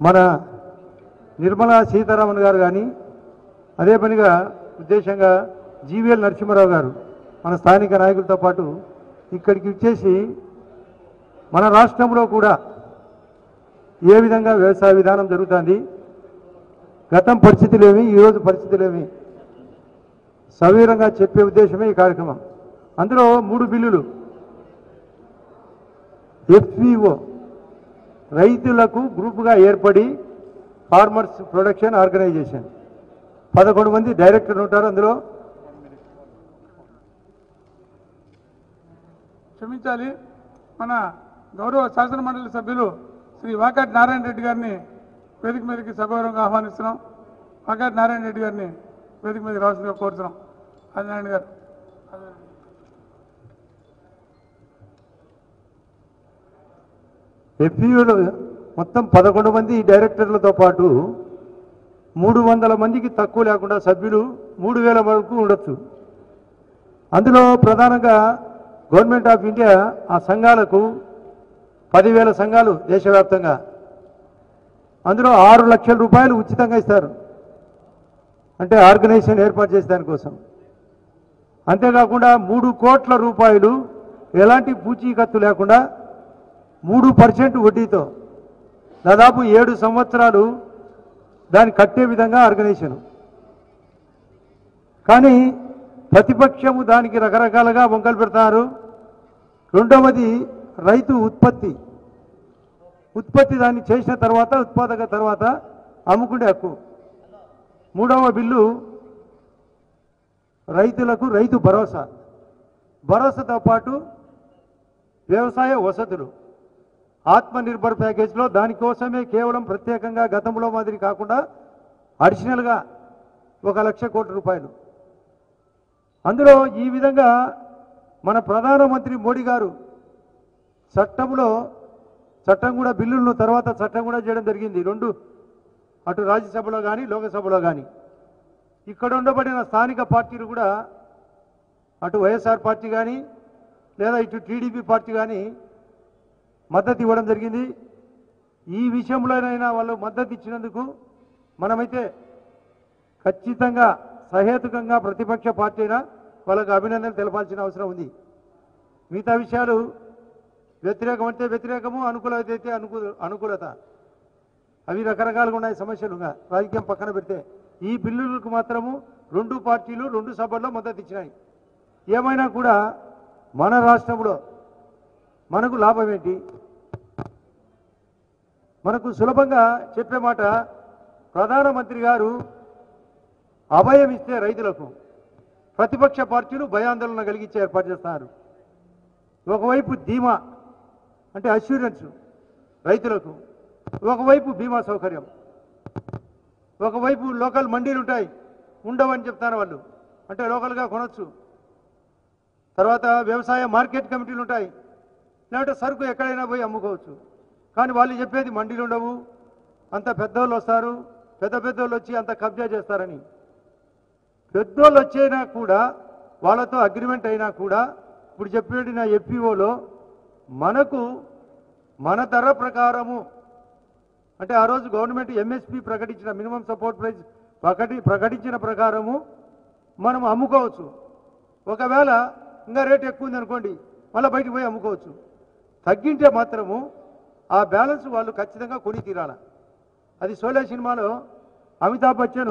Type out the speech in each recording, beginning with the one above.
మన నిర్మలా సీతారామన్ గారు కానీ అదే పనిగా ఉద్దేశంగా జీవీఎల్ నరసింహారావు గారు మన స్థానిక నాయకులతో పాటు ఇక్కడికి వచ్చేసి మన రాష్ట్రంలో కూడా ఏ విధంగా వ్యవసాయ విధానం జరుగుతుంది గతం పరిస్థితులేమి ఈరోజు పరిస్థితులేమి సవీరంగా చెప్పే ఉద్దేశమే ఈ కార్యక్రమం అందులో మూడు బిల్లులు ఎఫ్పిఓ రైతులకు గ్రూపుగా ఏర్పడి ఫార్మర్స్ ప్రొడక్షన్ ఆర్గనైజేషన్ పదకొండు మంది డైరెక్టర్లు ఉంటారు అందులో క్షమించాలి మన గౌరవ శాసన మండలి సభ్యులు శ్రీ వాకాటి నారాయణ రెడ్డి గారిని వేదిక మీదకి సగౌరవంగా ఆహ్వానిస్తున్నాం వాకాటి నారాయణ రెడ్డి గారిని వేదిక మీదకి రావాల్సిందిగా కోరుతున్నాం ఆదినారాయణ గారు ఎఫ్పిఓలు మొత్తం పదకొండు మంది డైరెక్టర్లతో పాటు మూడు వందల మందికి తక్కువ లేకుండా సభ్యులు మూడు వేల వరకు ఉండొచ్చు అందులో ప్రధానంగా గవర్నమెంట్ ఆఫ్ ఇండియా ఆ సంఘాలకు పదివేల సంఘాలు దేశవ్యాప్తంగా అందులో ఆరు లక్షల రూపాయలు ఉచితంగా ఇస్తారు అంటే ఆర్గనైజేషన్ ఏర్పాటు చేసే దానికోసం అంతేకాకుండా మూడు కోట్ల రూపాయలు ఎలాంటి పూచీకత్తు లేకుండా మూడు పర్సెంట్ వడ్డీతో దాదాపు ఏడు సంవత్సరాలు దాన్ని కట్టే విధంగా ఆర్గనైజేషన్ కానీ ప్రతిపక్షము దానికి రకరకాలుగా వంకలు పెడతారు రెండవది రైతు ఉత్పత్తి ఉత్పత్తి దాన్ని చేసిన తర్వాత ఉత్పాదక తర్వాత అమ్ముకునే హక్కు మూడవ బిల్లు రైతులకు రైతు భరోసా భరోసాతో పాటు వ్యవసాయ వసతులు ఆత్మనిర్భర్ ప్యాకేజ్లో దానికోసమే కేవలం ప్రత్యేకంగా గతంలో మాదిరి కాకుండా అడిషనల్గా ఒక లక్ష కోట్ల రూపాయలు అందులో ఈ విధంగా మన ప్రధానమంత్రి మోడీ గారు చట్టంలో చట్టం కూడా బిల్లులను తర్వాత చట్టం కూడా చేయడం జరిగింది రెండు అటు రాజ్యసభలో కానీ లోకసభలో కానీ ఇక్కడ ఉండబడిన స్థానిక పార్టీలు కూడా అటు వైఎస్ఆర్ పార్టీ కానీ లేదా ఇటు టీడీపీ పార్టీ కానీ మద్దతు ఇవ్వడం జరిగింది ఈ విషయంలోనైనా వాళ్ళు మద్దతు ఇచ్చినందుకు మనమైతే ఖచ్చితంగా సహేతుకంగా ప్రతిపక్ష పార్టీ అయినా వాళ్ళకు అభినందనలు తెలపాల్సిన అవసరం ఉంది మిగతా విషయాలు వ్యతిరేకం అంటే వ్యతిరేకము అనుకూలత అయితే అనుకూల అనుకూలత అవి రకరకాలుగా ఉన్నాయి సమస్యలు ఇంకా రాజకీయం పక్కన పెడితే ఈ బిల్లులకు మాత్రము రెండు పార్టీలు రెండు సభల్లో మద్దతు ఇచ్చినాయి ఏమైనా కూడా మన రాష్ట్రంలో మనకు లాభం ఏంటి మనకు సులభంగా చెప్పే మాట ప్రధానమంత్రి గారు అభయం ఇస్తే రైతులకు ప్రతిపక్ష పార్టీలు భయాందోళన కలిగించే ఏర్పాటు చేస్తున్నారు ఒకవైపు ధీమా అంటే అష్యూరెన్స్ రైతులకు ఒకవైపు బీమా సౌకర్యం ఒకవైపు లోకల్ మండీలు ఉంటాయి ఉండవని చెప్తారు వాళ్ళు అంటే లోకల్గా కొనొచ్చు తర్వాత వ్యవసాయ మార్కెట్ కమిటీలు ఉంటాయి లేదంటే సరుకు ఎక్కడైనా పోయి అమ్ముకోవచ్చు కానీ వాళ్ళు చెప్పేది మండీలు ఉండవు అంత పెద్దోళ్ళు వస్తారు పెద్ద పెద్దోళ్ళు వచ్చి అంత కబ్జా చేస్తారని పెద్దోళ్ళు వచ్చైనా కూడా వాళ్ళతో అగ్రిమెంట్ అయినా కూడా ఇప్పుడు చెప్పిన ఎఫ్పిఓలో మనకు మన ధర ప్రకారము అంటే ఆ రోజు గవర్నమెంట్ ఎంఎస్పి ప్రకటించిన మినిమం సపోర్ట్ ప్రైస్ ప్రకటి ప్రకటించిన ప్రకారము మనం అమ్ముకోవచ్చు ఒకవేళ ఇంకా రేట్ ఎక్కువ ఉంది అనుకోండి మళ్ళీ బయటికి పోయి అమ్ముకోవచ్చు తగ్గింటే మాత్రము ఆ బ్యాలెన్స్ వాళ్ళు ఖచ్చితంగా కొని తీరాల అది సోలే సినిమాలో అమితాబ్ బచ్చన్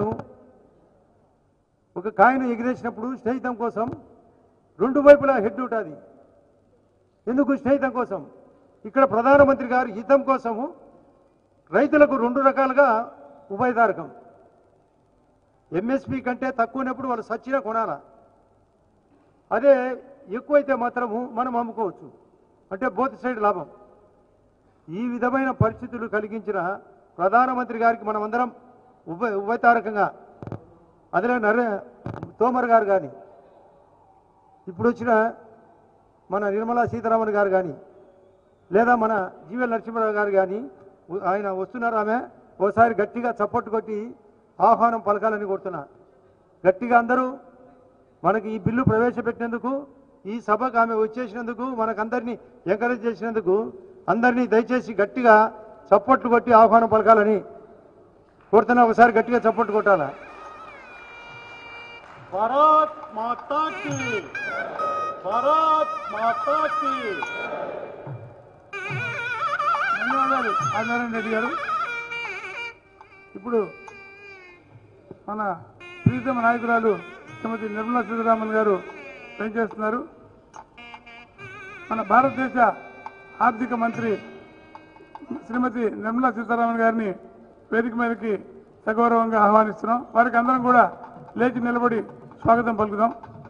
ఒక కాయను ఎగిరేసినప్పుడు స్నేహితం కోసం రెండు వైపులా హెడ్ ఉంటుంది ఎందుకు స్నేహితం కోసం ఇక్కడ ప్రధానమంత్రి గారు హితం కోసము రైతులకు రెండు రకాలుగా ఉభయదారకం ఎంఎస్పి కంటే తక్కువనప్పుడు వాళ్ళు సచ్చినా కొనాలా అదే ఎక్కువైతే మాత్రము మనం అమ్ముకోవచ్చు అంటే బోత్ సైడ్ లాభం ఈ విధమైన పరిస్థితులు కలిగించిన ప్రధానమంత్రి గారికి మనమందరం ఉభయ ఉభయతారకంగా అదే నరే తోమర్ గారు కానీ ఇప్పుడు వచ్చిన మన నిర్మలా సీతారామన్ గారు కానీ లేదా మన జీవెల్ నరసింహరావు గారు కానీ ఉ- ఆయన వస్తున్నారు ఆమె ఓసారి గట్టిగా చప్పట్టు కొట్టి ఆహ్వానం పలకాలని కోరుతున్నా గట్టిగా అందరూ మనకి ఈ బిల్లు ప్రవేశపెట్టినందుకు ఈ సభకు ఆమె వచ్చేసినందుకు మనకందరినీ ఎంకరేజ్ చేసినందుకు అందరినీ దయచేసి గట్టిగా చప్పట్లు కొట్టి ఆహ్వానం పలకాలని కోరుతున్నా ఒకసారి గట్టిగా చప్పట్లు కొట్టాలా భారత్ మాతా కీ భారత్ మాతా కీ ధన్యవాదాలు ఆదినారాయణ రెడ్డి గారు ఇప్పుడు మన ప్రీతమ నాయకురాలు శ్రీమతి నిర్మలా సీతారామన్ గారు పనిచేస్తున్నారు మన భారతదేశ ఆర్థిక మంత్రి శ్రీమతి నిర్మలా సీతారామన్ గారిని వేదిక మీదకి సగౌరవంగా ఆహ్వానిస్తున్నాం వారికి అందరం కూడా లేచి నిలబడి స్వాగతం పలుకుదాం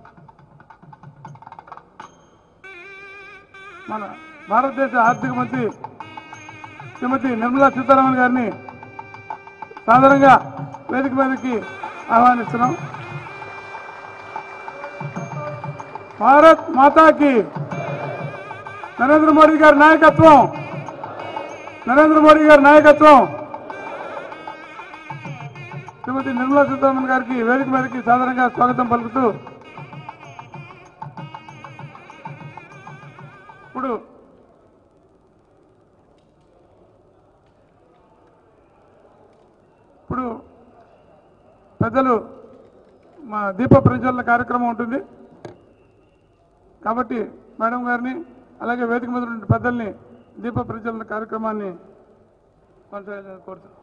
మన భారతదేశ ఆర్థిక మంత్రి శ్రీమతి నిర్మలా సీతారామన్ గారిని సాధారణంగా వేదిక మీదకి ఆహ్వానిస్తున్నాం భారత్ మాతాకి నరేంద్ర మోడీ గారి నాయకత్వం నరేంద్ర మోడీ గారి నాయకత్వం శ్రీమతి నిర్మలా సీతారామన్ గారికి వేదిక మీదకి సాధారణంగా స్వాగతం పలుకుతూ ఇప్పుడు ఇప్పుడు పెద్దలు మా దీప ప్రజ్వలన కార్యక్రమం ఉంటుంది కాబట్టి మేడం గారిని అలాగే వేదిక మీద ఉన్న పెద్దల్ని దీప ప్రజ్వలన కార్యక్రమాన్ని కొనసాగించాలని కోరుతున్నాను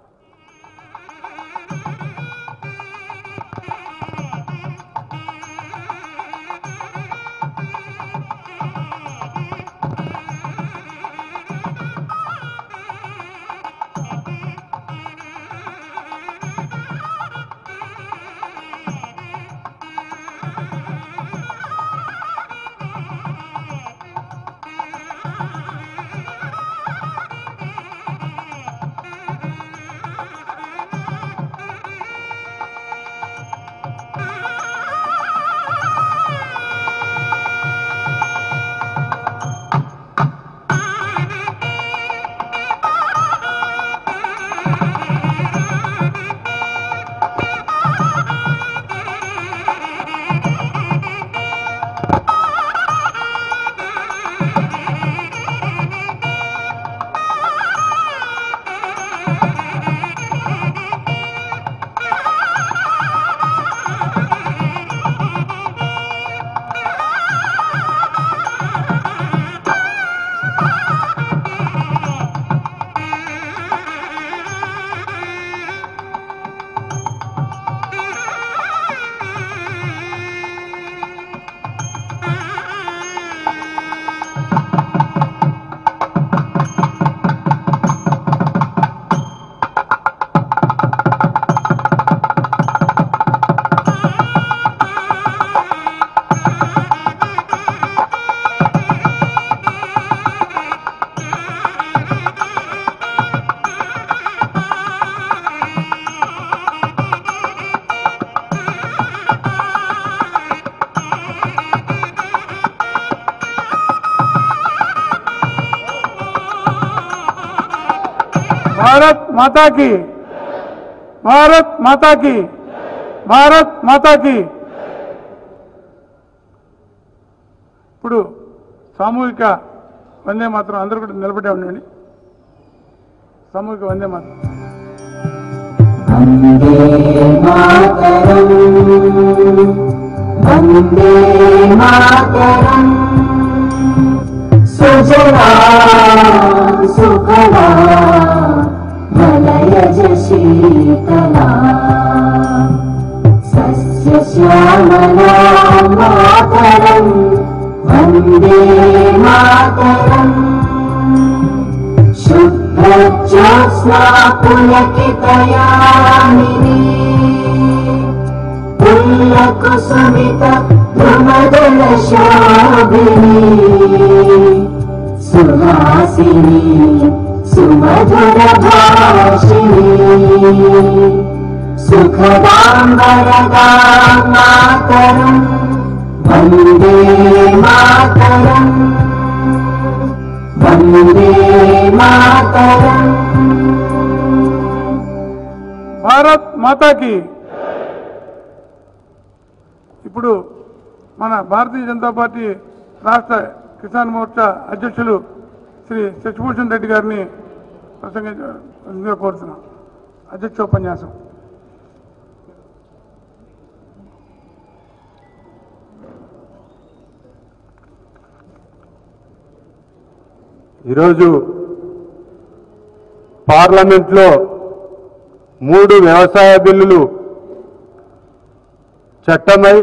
భారత్ మాతాకి భారత్ మాతాకి భారత్ మాతాకి ఇప్పుడు సామూహిక వందే మాత్రం అందరూ కూడా నిలబడే ఉండండి సామూహిక వందే మాత్రం वन्दे मातरम् सुजला सुफला मलयज शीतला सस्य श्यामला मातरम् वन्दे मातरम् शुभ्रज्योत्स्ना पुलकितयामिनी पुल्लकुसुमित ध्रुमदलशाबिनी सुहासिनी सुमधुरभाषिणी सुखदां वरदां मातरम् वन्दे मातरम् वन्दे मातरम् భారత్ మాతాకి ఇప్పుడు మన భారతీయ జనతా పార్టీ రాష్ట్ర కిసాన్ మోర్చా అధ్యక్షులు శ్రీ శశిభూషణ్ రెడ్డి గారిని ప్రసంగించ కోరుతున్నాం అధ్యక్షోపన్యాసం ఈరోజు పార్లమెంట్లో మూడు వ్యవసాయ బిల్లులు చట్టమై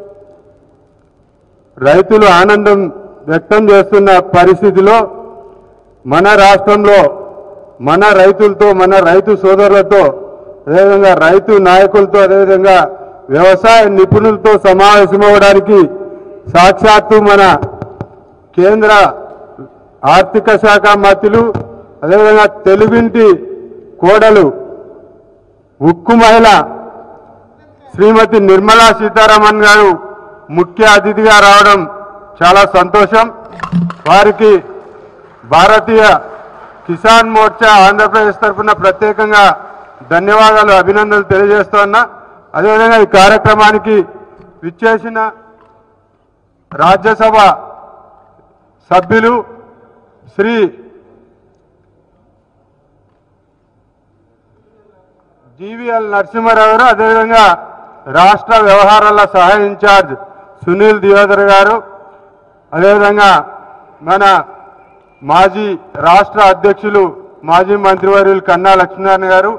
రైతులు ఆనందం వ్యక్తం చేస్తున్న పరిస్థితిలో మన రాష్ట్రంలో మన రైతులతో మన రైతు సోదరులతో అదేవిధంగా రైతు నాయకులతో అదేవిధంగా వ్యవసాయ నిపుణులతో సమావేశమవడానికి సాక్షాత్తు మన కేంద్ర ఆర్థిక శాఖ మంత్రులు అదేవిధంగా తెలుగింటి కోడలు ఉక్కు మహిళ శ్రీమతి నిర్మలా సీతారామన్ గారు ముఖ్య అతిథిగా రావడం చాలా సంతోషం వారికి భారతీయ కిసాన్ మోర్చా ఆంధ్రప్రదేశ్ తరఫున ప్రత్యేకంగా ధన్యవాదాలు అభినందనలు తెలియజేస్తున్నా అదేవిధంగా ఈ కార్యక్రమానికి విచ్చేసిన రాజ్యసభ సభ్యులు శ్రీ జీవీఎల్ నరసింహారావు గారు అదేవిధంగా రాష్ట్ర వ్యవహారాల సహాయ ఇన్ఛార్జ్ సునీల్ దియోదర్ గారు అదేవిధంగా మన మాజీ రాష్ట్ర అధ్యక్షులు మాజీ మంత్రివర్యులు కన్నా లక్ష్మీనారాయణ గారు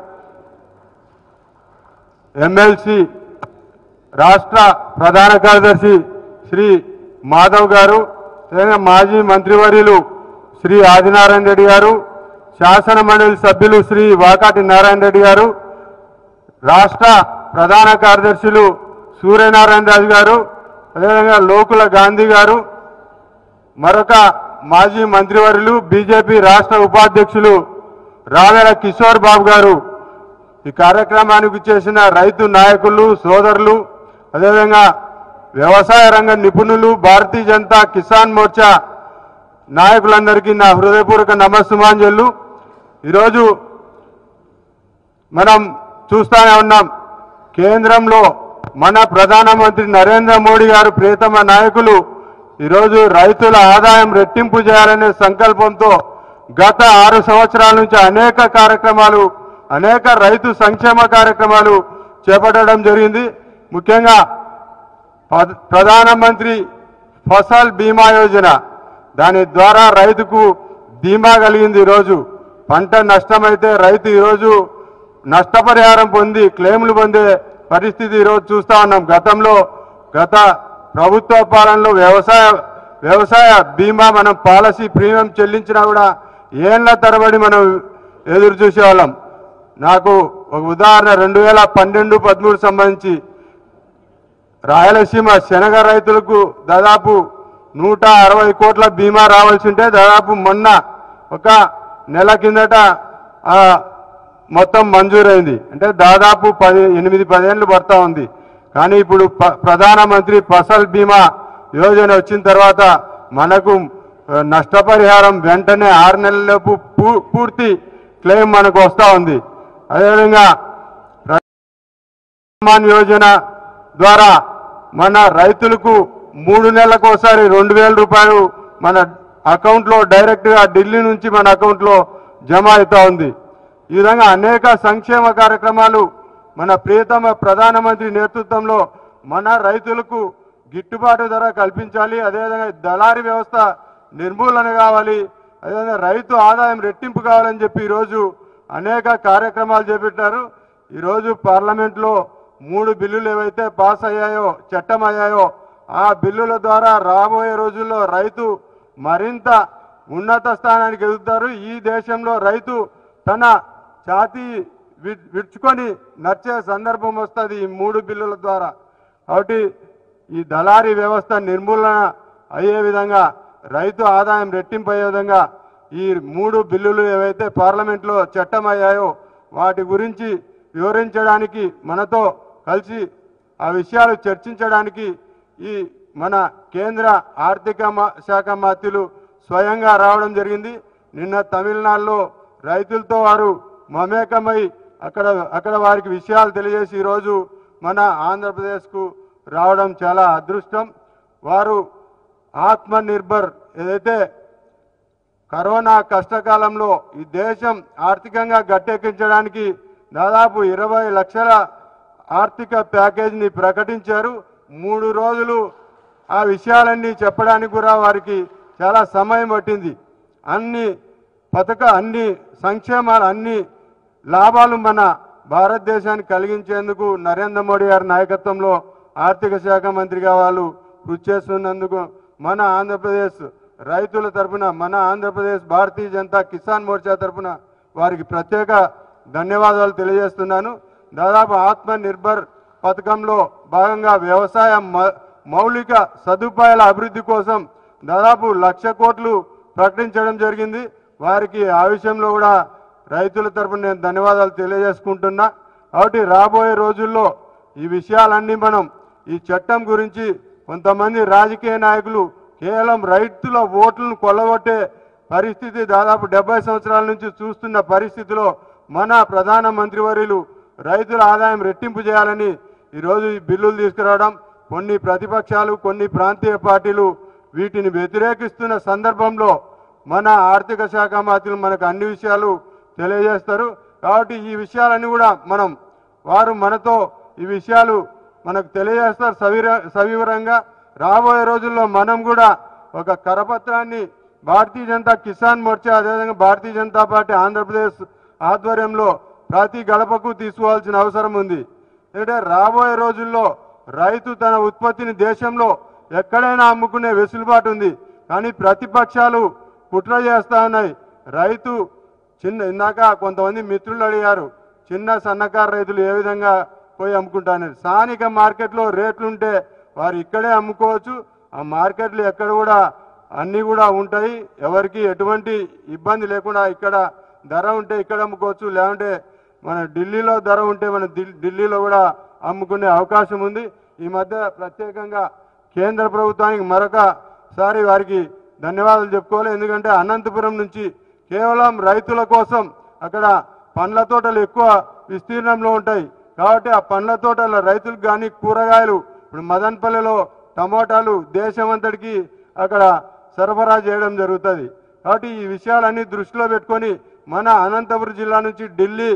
ఎమ్మెల్సీ రాష్ట్ర ప్రధాన కార్యదర్శి శ్రీ మాధవ్ గారు అదేవిధంగా మాజీ మంత్రివర్యులు శ్రీ ఆదినారాయణ రెడ్డి గారు శాసన మండలి సభ్యులు శ్రీ వాకాటి నారాయణ రెడ్డి గారు రాష్ట్ర ప్రధాన కార్యదర్శులు సూర్యనారాయణ రాజు గారు అదేవిధంగా లోకుల గాంధీ గారు మరొక మాజీ మంత్రివర్యులు బీజేపీ రాష్ట్ర ఉపాధ్యక్షులు రావేల కిషోర్ బాబు గారు ఈ కార్యక్రమానికి చేసిన రైతు నాయకులు సోదరులు అదేవిధంగా వ్యవసాయ రంగ నిపుణులు భారతీయ జనతా కిసాన్ మోర్చా నాయకులందరికీ నా హృదయపూర్వక నమస్సుమాంజలు ఈరోజు మనం చూస్తూనే ఉన్నాం కేంద్రంలో మన ప్రధానమంత్రి నరేంద్ర మోడీ గారు ప్రియతమ నాయకులు ఈరోజు రైతుల ఆదాయం రెట్టింపు చేయాలనే సంకల్పంతో గత ఆరు సంవత్సరాల నుంచి అనేక కార్యక్రమాలు అనేక రైతు సంక్షేమ కార్యక్రమాలు చేపట్టడం జరిగింది ముఖ్యంగా పద- ప్రధానమంత్రి ఫసల్ బీమా యోజన దాని ద్వారా రైతుకు బీమా కలిగింది ఈరోజు పంట నష్టమైతే రైతు ఈరోజు నష్టపరిహారం పొంది క్లెయిమ్లు పొందే పరిస్థితి ఈరోజు చూస్తా ఉన్నాం గతంలో గత ప్రభుత్వ పాలనలో వ్యవసాయ వ్యవసాయ బీమా మనం పాలసీ ప్రీమియం చెల్లించినా కూడా ఏళ్ల తరబడి మనం ఎదురు చూసేవాళ్ళం నాకు ఒక ఉదాహరణ రెండు వేల పన్నెండు పదమూడు సంబంధించి రాయలసీమ శనగ రైతులకు దాదాపు నూట అరవై కోట్ల బీమా రావాల్సి ఉంటే దాదాపు మొన్న ఒక నెల కిందట ఆ, మొత్తం మంజూరైంది అంటే దాదాపు పది ఎనిమిది పదేళ్ళు పడతా ఉంది కానీ ఇప్పుడు ప- ప్రధానమంత్రి ఫసల్ బీమా యోజన వచ్చిన తర్వాత మనకు ఆ, నష్టపరిహారం వెంటనే ఆరు నెలలలోపు పూ- పూర్తి క్లెయిమ్ మనకు వస్తూ ఉంది అదేవిధంగా సన్మాన్ యోజన ద్వారా మన రైతులకు మూడు నెలలకు ఒకసారి రెండు వేల రూపాయలు మన అకౌంట్లో డైరెక్ట్గా ఢిల్లీ నుంచి మన అకౌంట్లో జమ అవుతా ఉంది ఈ విధంగా అనేక సంక్షేమ కార్యక్రమాలు మన ప్రియతమ ప్రధానమంత్రి నేతృత్వంలో మన రైతులకు గిట్టుబాటు ధర కల్పించాలి అదేవిధంగా దళారీ వ్యవస్థ నిర్మూలన కావాలి అదేవిధంగా రైతు ఆదాయం రెట్టింపు కావాలని చెప్పి ఈరోజు అనేక కార్యక్రమాలు చేపట్టారు ఈరోజు పార్లమెంట్లో మూడు బిల్లులు ఏవైతే పాస్ అయ్యాయో చట్టం అయ్యాయో ఆ బిల్లుల ద్వారా రాబోయే రోజుల్లో రైతు మరింత ఉన్నత స్థానానికి ఎదుగుతారు ఈ దేశంలో రైతు తన ఛాతీ వి- విడుచుకొని నడిచే సందర్భం వస్తుంది ఈ మూడు బిల్లుల ద్వారా కాబట్టి ఈ దళారీ వ్యవస్థ నిర్మూలన అయ్యే విధంగా రైతు ఆదాయం రెట్టింపు అయ్యే విధంగా ఈ మూడు బిల్లులు ఏవైతే పార్లమెంట్లో చట్టం అయ్యాయో వాటి గురించి వివరించడానికి మనతో కలిసి ఆ విషయాలు చర్చించడానికి ఈ మన కేంద్ర ఆర్థిక మా- శాఖ మంత్రులు స్వయంగా రావడం జరిగింది నిన్న తమిళనాడులో రైతులతో వారు మమేకమై అక్కడ అక్కడ వారికి విషయాలు తెలియజేసి ఈరోజు మన ఆంధ్రప్రదేశ్కు రావడం చాలా అదృష్టం వారు ఆత్మ నిర్భర్ ఏదైతే కరోనా కష్టకాలంలో ఈ దేశం ఆర్థికంగా గట్టెక్కించడానికి దాదాపు ఇరవై లక్షల ఆర్థిక ప్యాకేజీని ప్రకటించారు మూడు రోజులు ఆ విషయాలన్నీ చెప్పడానికి కూడా వారికి చాలా సమయం పట్టింది అన్ని పథక అన్ని సంక్షేమాలు అన్ని లాభాలు మన భారతదేశానికి కలిగించేందుకు నరేంద్ర మోడీ గారి నాయకత్వంలో ఆర్థిక శాఖ మంత్రిగా వాళ్ళు కృషి చేస్తున్నందుకు మన ఆంధ్రప్రదేశ్ రైతుల తరపున మన ఆంధ్రప్రదేశ్ భారతీయ జనతా కిసాన్ మోర్చా తరపున వారికి ప్రత్యేక ధన్యవాదాలు తెలియజేస్తున్నాను దాదాపు ఆత్మ నిర్భర్ పథకంలో భాగంగా వ్యవసాయ మ- మౌలిక సదుపాయాల అభివృద్ధి కోసం దాదాపు లక్ష కోట్లు ప్రకటించడం జరిగింది వారికి ఆ విషయంలో కూడా రైతుల తరపున నేను ధన్యవాదాలు తెలియజేసుకుంటున్నా కాబట్టి రాబోయే రోజుల్లో ఈ విషయాలన్నీ మనం ఈ చట్టం గురించి కొంతమంది రాజకీయ నాయకులు కేవలం రైతుల ఓట్లను కొల్లగొట్టే పరిస్థితి దాదాపు డెబ్బై సంవత్సరాల నుంచి చూస్తున్న పరిస్థితిలో మన ప్రధాన మంత్రివర్యులు రైతుల ఆదాయం రెట్టింపు చేయాలని ఈరోజు ఈ బిల్లులు తీసుకురావడం కొన్ని ప్రతిపక్షాలు కొన్ని ప్రాంతీయ పార్టీలు వీటిని వ్యతిరేకిస్తున్న సందర్భంలో మన ఆర్థిక శాఖ మంత్రులు మనకు అన్ని విషయాలు తెలియజేస్తారు కాబట్టి ఈ విషయాలన్నీ కూడా మనం వారు మనతో ఈ విషయాలు మనకు తెలియజేస్తారు సవిర సవివరంగా రాబోయే రోజుల్లో మనం కూడా ఒక కరపత్రాన్ని భారతీయ జనతా కిసాన్ మోర్చా అదేవిధంగా భారతీయ జనతా పార్టీ ఆంధ్రప్రదేశ్ ఆధ్వర్యంలో ప్రతి గడపకు తీసుకోవాల్సిన అవసరం ఉంది ఎందుకంటే రాబోయే రోజుల్లో రైతు తన ఉత్పత్తిని దేశంలో ఎక్కడైనా అమ్ముకునే వెసులుబాటు ఉంది కానీ ప్రతిపక్షాలు కుట్ర చేస్తా ఉన్నాయి రైతు చిన్న ఇందాక కొంతమంది మిత్రులు అడిగారు చిన్న సన్నకారు రైతులు ఏ విధంగా పోయి అమ్ముకుంటారని స్థానిక మార్కెట్లో రేట్లుంటే వారు ఇక్కడే అమ్ముకోవచ్చు ఆ మార్కెట్లు ఎక్కడ కూడా అన్నీ కూడా ఉంటాయి ఎవరికి ఎటువంటి ఇబ్బంది లేకుండా ఇక్కడ ధర ఉంటే ఇక్కడ అమ్ముకోవచ్చు లేకుంటే మన ఢిల్లీలో ధర ఉంటే మన ఢిల్- ఢిల్లీలో కూడా అమ్ముకునే అవకాశం ఉంది ఈ మధ్య ప్రత్యేకంగా కేంద్ర ప్రభుత్వానికి మరొకసారి వారికి ధన్యవాదాలు చెప్పుకోవాలి ఎందుకంటే అనంతపురం నుంచి కేవలం రైతుల కోసం అక్కడ పండ్ల తోటలు ఎక్కువ విస్తీర్ణంలో ఉంటాయి కాబట్టి ఆ పండ్ల తోటల రైతులకు కానీ కూరగాయలు ఇప్పుడు మదన్పల్లిలో టమోటాలు దేశమంతటికి అక్కడ సరఫరా చేయడం జరుగుతుంది కాబట్టి ఈ విషయాలన్నీ దృష్టిలో పెట్టుకొని మన అనంతపురం జిల్లా నుంచి ఢిల్లీ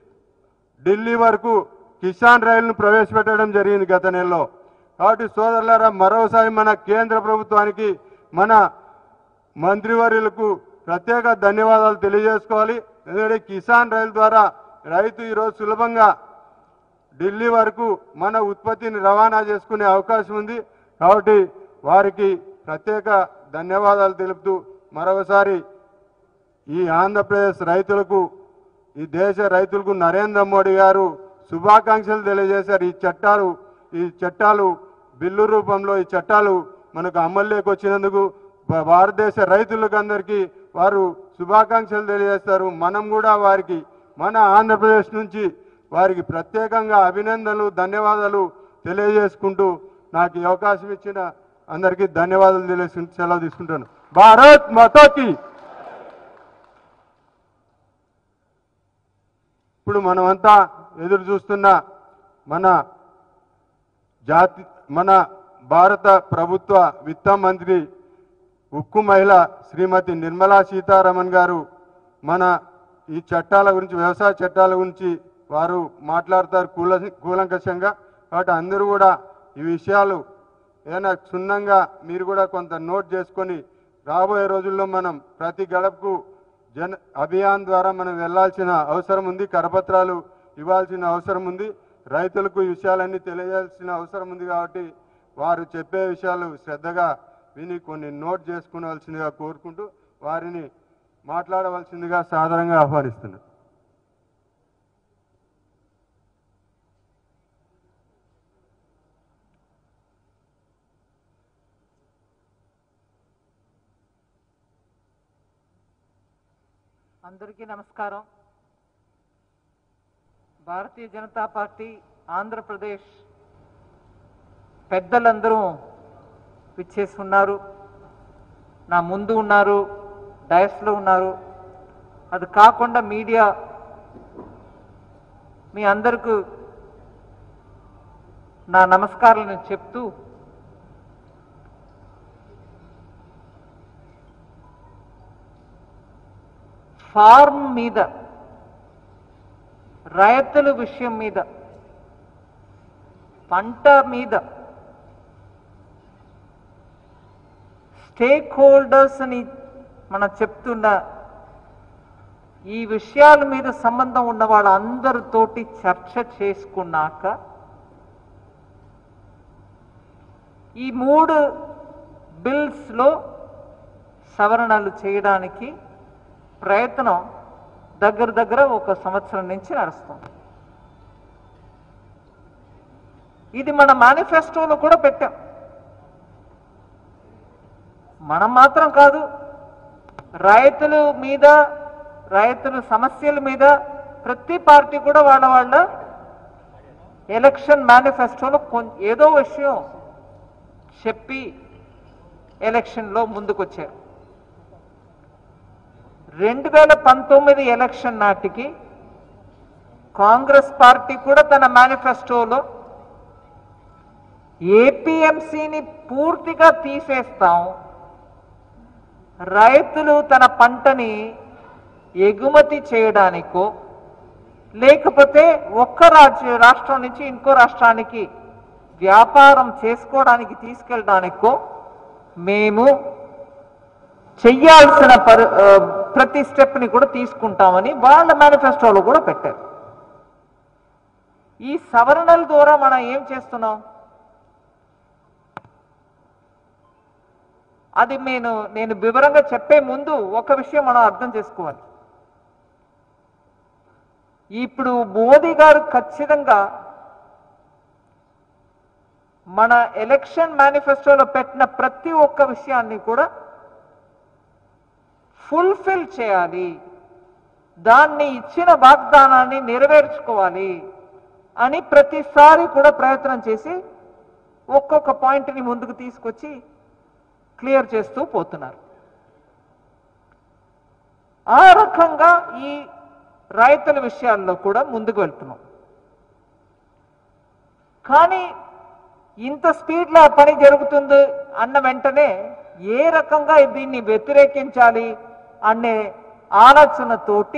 ఢిల్లీ వరకు కిసాన్ రైలును ప్రవేశపెట్టడం జరిగింది గత నెలలో కాబట్టి సోదరులారా మరోసారి మన కేంద్ర ప్రభుత్వానికి మన మంత్రివర్యులకు ప్రత్యేక ధన్యవాదాలు తెలియజేసుకోవాలి ఎందుకంటే కిసాన్ రైలు ద్వారా రైతు ఈరోజు సులభంగా ఢిల్లీ వరకు మన ఉత్పత్తిని రవాణా చేసుకునే అవకాశం ఉంది కాబట్టి వారికి ప్రత్యేక ధన్యవాదాలు తెలుపుతూ మరొకసారి ఈ ఆంధ్రప్రదేశ్ రైతులకు ఈ దేశ రైతులకు నరేంద్ర మోడీ గారు శుభాకాంక్షలు తెలియజేశారు ఈ చట్టాలు ఈ చట్టాలు బిల్లు రూపంలో ఈ చట్టాలు మనకు అమల్లోకి వచ్చినందుకు భా- భారతదేశ రైతులకు అందరికీ వారు శుభాకాంక్షలు తెలియజేస్తారు మనం కూడా వారికి మన ఆంధ్రప్రదేశ్ నుంచి వారికి ప్రత్యేకంగా అభినందనలు ధన్యవాదాలు తెలియజేసుకుంటూ నాకు ఈ అవకాశం ఇచ్చిన అందరికీ ధన్యవాదాలు తెలియజేసు సెలవు తీసుకుంటాను భారత్ మాతాకి ఇప్పుడు మనమంతా ఎదురు చూస్తున్న మన జాతి మన భారత ప్రభుత్వ విత్త మంత్రి ఉక్కు మహిళ శ్రీమతి నిర్మలా సీతారామన్ గారు మన ఈ చట్టాల గురించి వ్యవసాయ చట్టాల గురించి వారు మాట్లాడతారు కూల కూలంకషంగా కాబట్టి అందరూ కూడా ఈ విషయాలు ఏదైనా క్షుణ్ణంగా మీరు కూడా కొంత నోట్ చేసుకొని రాబోయే రోజుల్లో మనం ప్రతి గడపకు జన్ అభియాన్ ద్వారా మనం వెళ్ళాల్సిన అవసరం ఉంది కరపత్రాలు ఇవ్వాల్సిన అవసరం ఉంది రైతులకు ఈ విషయాలన్నీ తెలియజేయాల్సిన అవసరం ఉంది కాబట్టి వారు చెప్పే విషయాలు శ్రద్ధగా విని కొన్ని నోట్ చేసుకునవలసిందిగా కోరుకుంటూ వారిని మాట్లాడవలసిందిగా సాధారణంగా ఆహ్వానిస్తున్నారు అందరికీ నమస్కారం భారతీయ జనతా పార్టీ ఆంధ్రప్రదేశ్ పెద్దలందరూ విచ్చేసి ఉన్నారు నా ముందు ఉన్నారు డయస్లో ఉన్నారు అది కాకుండా మీడియా మీ అందరికీ నా నమస్కారాలను చెప్తూ ఫార్మ్ మీద రైతుల విషయం మీద పంట మీద స్టేక్ హోల్డర్స్ అని మనం చెప్తున్న ఈ విషయాల మీద సంబంధం ఉన్న వాళ్ళందరితోటి చర్చ చేసుకున్నాక ఈ మూడు బిల్స్లో సవరణలు చేయడానికి ప్రయత్నం దగ్గర దగ్గర ఒక సంవత్సరం నుంచి నడుస్తుంది ఇది మన మేనిఫెస్టోలో కూడా పెట్టాం మనం మాత్రం కాదు రైతుల మీద రైతుల సమస్యల మీద ప్రతి పార్టీ కూడా వాళ్ళ వాళ్ళ ఎలక్షన్ మేనిఫెస్టోలో కొం- ఏదో విషయం చెప్పి ఎలక్షన్లో ముందుకొచ్చారు రెండు వేల పంతొమ్మిది ఎలక్షన్ నాటికి కాంగ్రెస్ పార్టీ కూడా తన మేనిఫెస్టోలో ఏపీఎంసీని పూర్తిగా తీసేస్తాం రైతులు తన పంటని ఎగుమతి చేయడానికో లేకపోతే ఒక్క రాజ్య రాష్ట్రం నుంచి ఇంకో రాష్ట్రానికి వ్యాపారం చేసుకోవడానికి తీసుకెళ్ళడానికో మేము చెయ్యాల్సిన పరి ఆ, ప్రతి స్టెప్ని కూడా తీసుకుంటామని వాళ్ళ మేనిఫెస్టోలో కూడా పెట్టారు ఈ సవరణల ద్వారా మనం ఏం చేస్తున్నాం అది నేను నేను వివరంగా చెప్పే ముందు ఒక విషయం మనం అర్థం చేసుకోవాలి ఇప్పుడు మోదీ గారు ఖచ్చితంగా మన ఎలక్షన్ మేనిఫెస్టోలో పెట్టిన ప్రతి ఒక్క విషయాన్ని కూడా ఫుల్ఫిల్ చేయాలి దాన్ని ఇచ్చిన వాగ్దానాన్ని నెరవేర్చుకోవాలి అని ప్రతిసారి కూడా ప్రయత్నం చేసి ఒక్కొక్క పాయింట్ని ముందుకు తీసుకొచ్చి క్లియర్ చేస్తూ పోతున్నారు ఆ రకంగా ఈ రైతుల విషయాల్లో కూడా ముందుకు వెళ్తున్నాం కానీ ఇంత స్పీడ్లో ఆ పని జరుగుతుంది అన్న వెంటనే ఏ రకంగా దీన్ని వ్యతిరేకించాలి అనే ఆలోచనతోటి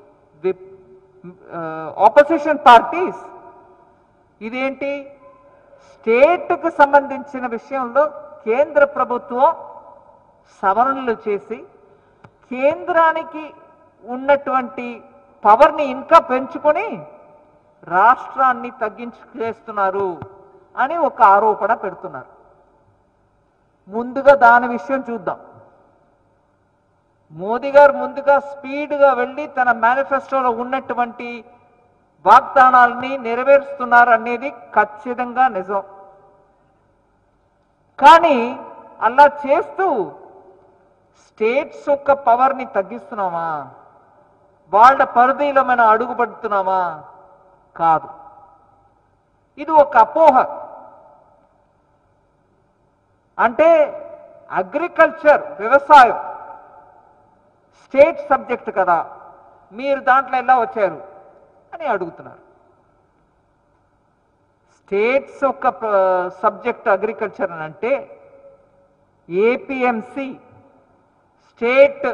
ఆపోజిషన్ పార్టీస్ ఇదేంటి స్టేట్కు సంబంధించిన విషయంలో కేంద్ర ప్రభుత్వం సవరణలు చేసి కేంద్రానికి ఉన్నటువంటి పవర్ని ఇంకా పెంచుకొని రాష్ట్రాన్ని తగ్గించు చేస్తున్నారు అని ఒక ఆరోపణ పెడుతున్నారు ముందుగా దాని విషయం చూద్దాం మోదీ గారు ముందుగా స్పీడ్గా వెళ్ళి తన మేనిఫెస్టోలో ఉన్నటువంటి వాగ్దానాలని నెరవేరుస్తున్నారు అనేది ఖచ్చితంగా నిజం కానీ అలా చేస్తూ స్టేట్స్ యొక్క పవర్ని తగ్గిస్తున్నామా వాళ్ళ పరిధిలో మనం అడుగుపడుతున్నామా కాదు ఇది ఒక అపోహ అంటే అగ్రికల్చర్ వ్యవసాయం స్టేట్ సబ్జెక్ట్ కదా మీరు దాంట్లో ఎలా వచ్చారు అని అడుగుతున్నారు స్టేట్స్ యొక్క సబ్జెక్ట్ అగ్రికల్చర్ అని అంటే ఏపీఎంసి స్టేట్